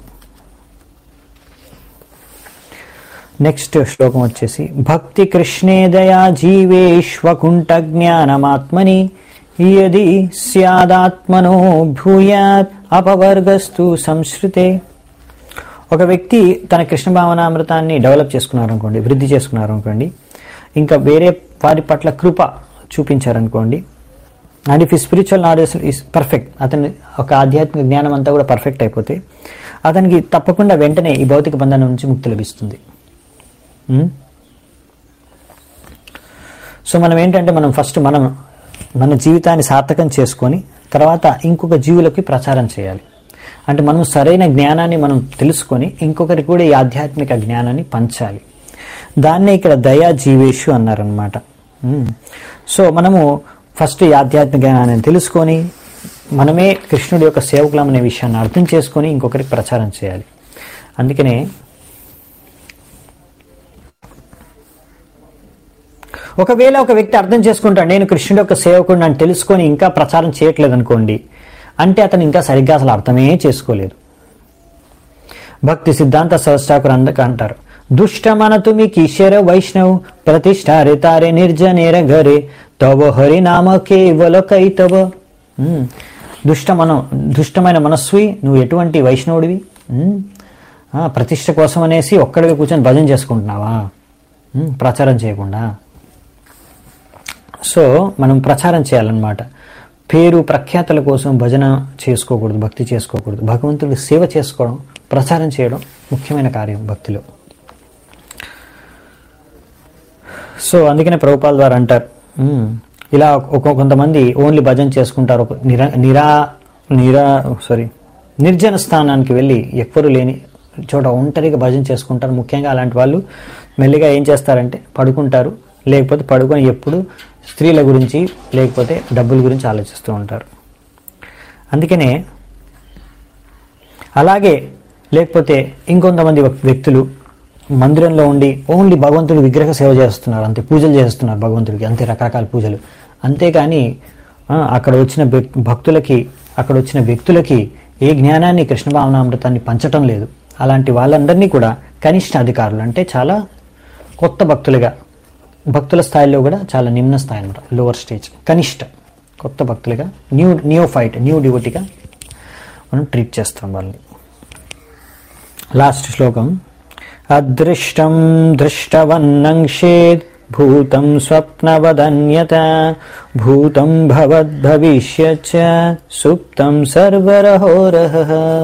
నెక్స్ట్ శ్లోకం వచ్చేసి భక్తి కృష్ణే దయా జీవేష్వకుంఠ జ్ఞానమాత్మని యది స్యాదాత్మనో భూయాత్ అపవర్గస్తు సంశ్రుతే ఒక వ్యక్తి తన కృష్ణ భావనామృతాన్ని డెవలప్ చేసుకున్నారనుకోండి వృద్ధి చేసుకున్నారనుకోండి ఇంకా వేరే వారి పట్ల కృప చూపించారనుకోండి అండ్ ఇఫ్ ఈ స్పిరిచువల్ నాలెడ్జ్ ఈస్ పర్ఫెక్ట్ అతని ఒక ఆధ్యాత్మిక జ్ఞానం అంతా కూడా పర్ఫెక్ట్ అయిపోతే అతనికి తప్పకుండా వెంటనే ఈ భౌతిక బంధనం నుంచి ముక్తి లభిస్తుంది ఉమ్? సో మనం ఏంటంటే మనం ఫస్ట్ మనం మన జీవితాన్ని సార్థకం చేసుకొని తర్వాత ఇంకొక జీవులకి ప్రచారం చేయాలి అంటే మనం సరైన జ్ఞానాన్ని మనం తెలుసుకొని ఇంకొకరికి కూడా ఈ ఆధ్యాత్మిక జ్ఞానాన్ని పంచాలి దాన్నే ఇక్కడ దయా జీవేషు అన్నారనమాట సో మనము ఫస్ట్ ఈ ఆధ్యాత్మిక జ్ఞానాన్ని తెలుసుకొని మనమే కృష్ణుడి యొక్క సేవకులం అనే విషయాన్ని అర్థం చేసుకొని ఇంకొకరికి ప్రచారం చేయాలి అందుకనే ఒకవేళ ఒక వ్యక్తి అర్థం చేసుకుంటాడు నేను కృష్ణుడి యొక్క సేవకుడు అని తెలుసుకొని ఇంకా ప్రచారం చేయట్లేదు అనుకోండి అంటే అతను ఇంకా సరిగ్గా అసలు అర్థమే చేసుకోలేదు భక్తి సిద్ధాంత సహస్రాకులు అందక అంటారు దుష్టమనతు మీ కిశోర వైష్ణవ్ ప్రతిష్టారే తారే నిర్జనేర ఘరే తవ హరి నామ కేవల కైతవ ఉమ్. దుష్టమనం దుష్టమైన మనస్వి నువ్వు ఎటువంటి వైష్ణవుడివి ఉమ్. ఆ, ప్రతిష్ట కోసం అనేసి ఒక్కడిగా కూర్చొని భజన చేసుకుంటున్నావా ఉమ్, ప్రచారం చేయకుండా సో మనం ప్రచారం చేయాలన్నమాట పేరు ప్రఖ్యాతల కోసం భజన చేసుకోకూడదు భక్తి చేసుకోకూడదు భగవంతుడికి సేవ చేసుకోవడం ప్రచారం చేయడం ముఖ్యమైన కార్యం భక్తిలో సో అందుకనే ప్రభుపాల్ ద్వారా అంటారు "ఉమ్, ఇలా ఒక కొంతమంది ఓన్లీ భజన చేసుకుంటారు ఒక నిరా నిరా నిరా సారీ నిర్జన స్థానానికి వెళ్ళి ఎవ్వరు లేని చోట ఒంటరిగా భజన చేసుకుంటారు ముఖ్యంగా అలాంటి వాళ్ళు మెల్లిగా ఏం చేస్తారంటే పడుకుంటారు లేకపోతే పడుకొని ఎప్పుడు స్త్రీల గురించి లేకపోతే డబ్బుల గురించి ఆలోచిస్తూ ఉంటారు అందుకనే అలాగే లేకపోతే ఇంకొంతమంది వ్యక్తులు మందిరంలో ఉండి ఓన్లీ భగవంతుడి విగ్రహ సేవ చేస్తున్నారు అంతే పూజలు చేస్తున్నారు భగవంతుడికి అంతే రకరకాల పూజలు అంతేకాని ఆ, అక్కడ వచ్చిన వ్యక్- భక్తులకి అక్కడ వచ్చిన వ్యక్తులకి ఏ జ్ఞానాన్ని కృష్ణ భావనామృతాన్ని పంచటం లేదు అలాంటి వాళ్ళందరినీ కూడా కనిష్ట అధికారులు అంటే చాలా కొత్త భక్తులుగా భక్తుల స్థాయిలో కూడా చాలా నిమ్న స్థాయి అనమాట లోవర్ స్టేజ్ కనిష్ట కొత్త భక్తులుగా న్యూ న్యూ ఫైట్ న్యూ డివోటీగా మనం ట్రీట్ చేస్తాం వాళ్ళని లాస్ట్ శ్లోకం అదృష్టం దృష్టవన్నంక్షేద్ భూతం స్వప్నవదన్యత భూతం భవద్భవిష్యచ్చ సుప్తం సర్వరహోరహ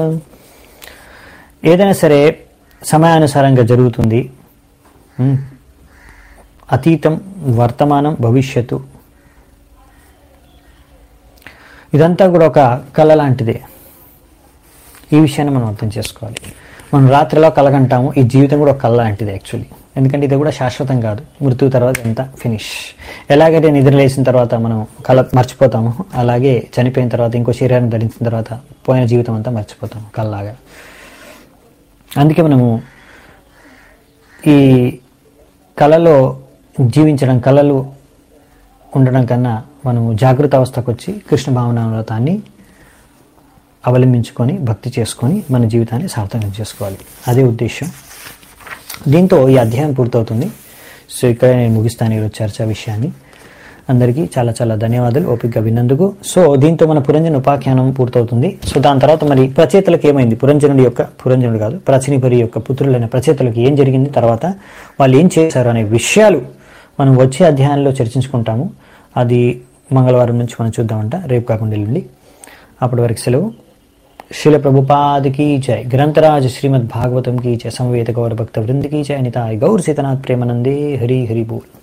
ఏదైనా సరే సమయానుసారంగా జరుగుతుంది ఉమ్. అతీతం వర్తమానం భవిష్యత్తు ఇదంతా కూడా ఒక కళ లాంటిదే ఈ విషయాన్ని మనం అర్థం చేసుకోవాలి మనం రాత్రిలో కలగంటాము ఈ జీవితం కూడా ఒక కళ లాంటిది యాక్చువల్లీ ఎందుకంటే ఇది కూడా శాశ్వతం కాదు మృత్యు తర్వాత ఎంత ఫినిష్ ఎలాగైతే నిద్ర లేచిన తర్వాత మనం కళ మర్చిపోతాము అలాగే చనిపోయిన తర్వాత ఇంకో శరీరం ధరించిన తర్వాత పోయిన జీవితం అంతా మర్చిపోతాము కళ్ళలాగా అందుకే మనము ఈ కళలో జీవించడం కళలు ఉండడం కన్నా మనము జాగృత అవస్థకు వచ్చి కృష్ణ భావనామృతాన్ని అవలంబించుకొని భక్తి చేసుకొని మన జీవితాన్ని సార్థకం చేసుకోవాలి అదే ఉద్దేశం దీంతో ఈ అధ్యాయం పూర్తవుతుంది సో ఇక్కడ నేను ముగిస్తాను ఈరోజు చర్చ విషయాన్ని అందరికీ చాలా చాలా ధన్యవాదాలు ఓపికగా విన్నందుకు సో దీంతో మన పురంజన ఉపాఖ్యానం పూర్తవుతుంది సో దాని తర్వాత మరి ప్రచేతలకు ఏమైంది పురంజనుడి యొక్క పురంజనుడు కాదు ప్రచనిపరి యొక్క పుత్రులైన ప్రచేతలకు ఏం జరిగింది తర్వాత వాళ్ళు ఏం చేశారు అనే విషయాలు మనం వచ్చే అధ్యాయంలో చర్చించుకుంటాము అది మంగళవారం నుంచి మనం చూద్దామంట రేపు కాకుండా ఎల్లుండి అప్పటి వరకు సెలవు शिल प्रभुपाद की जय ग्रंथराज श्रीमद् भागवतम की जय समवेत गौर भक्त वृंद की जय निताय गौर सीतनाथ प्रेमानंदे हरि हरि बोल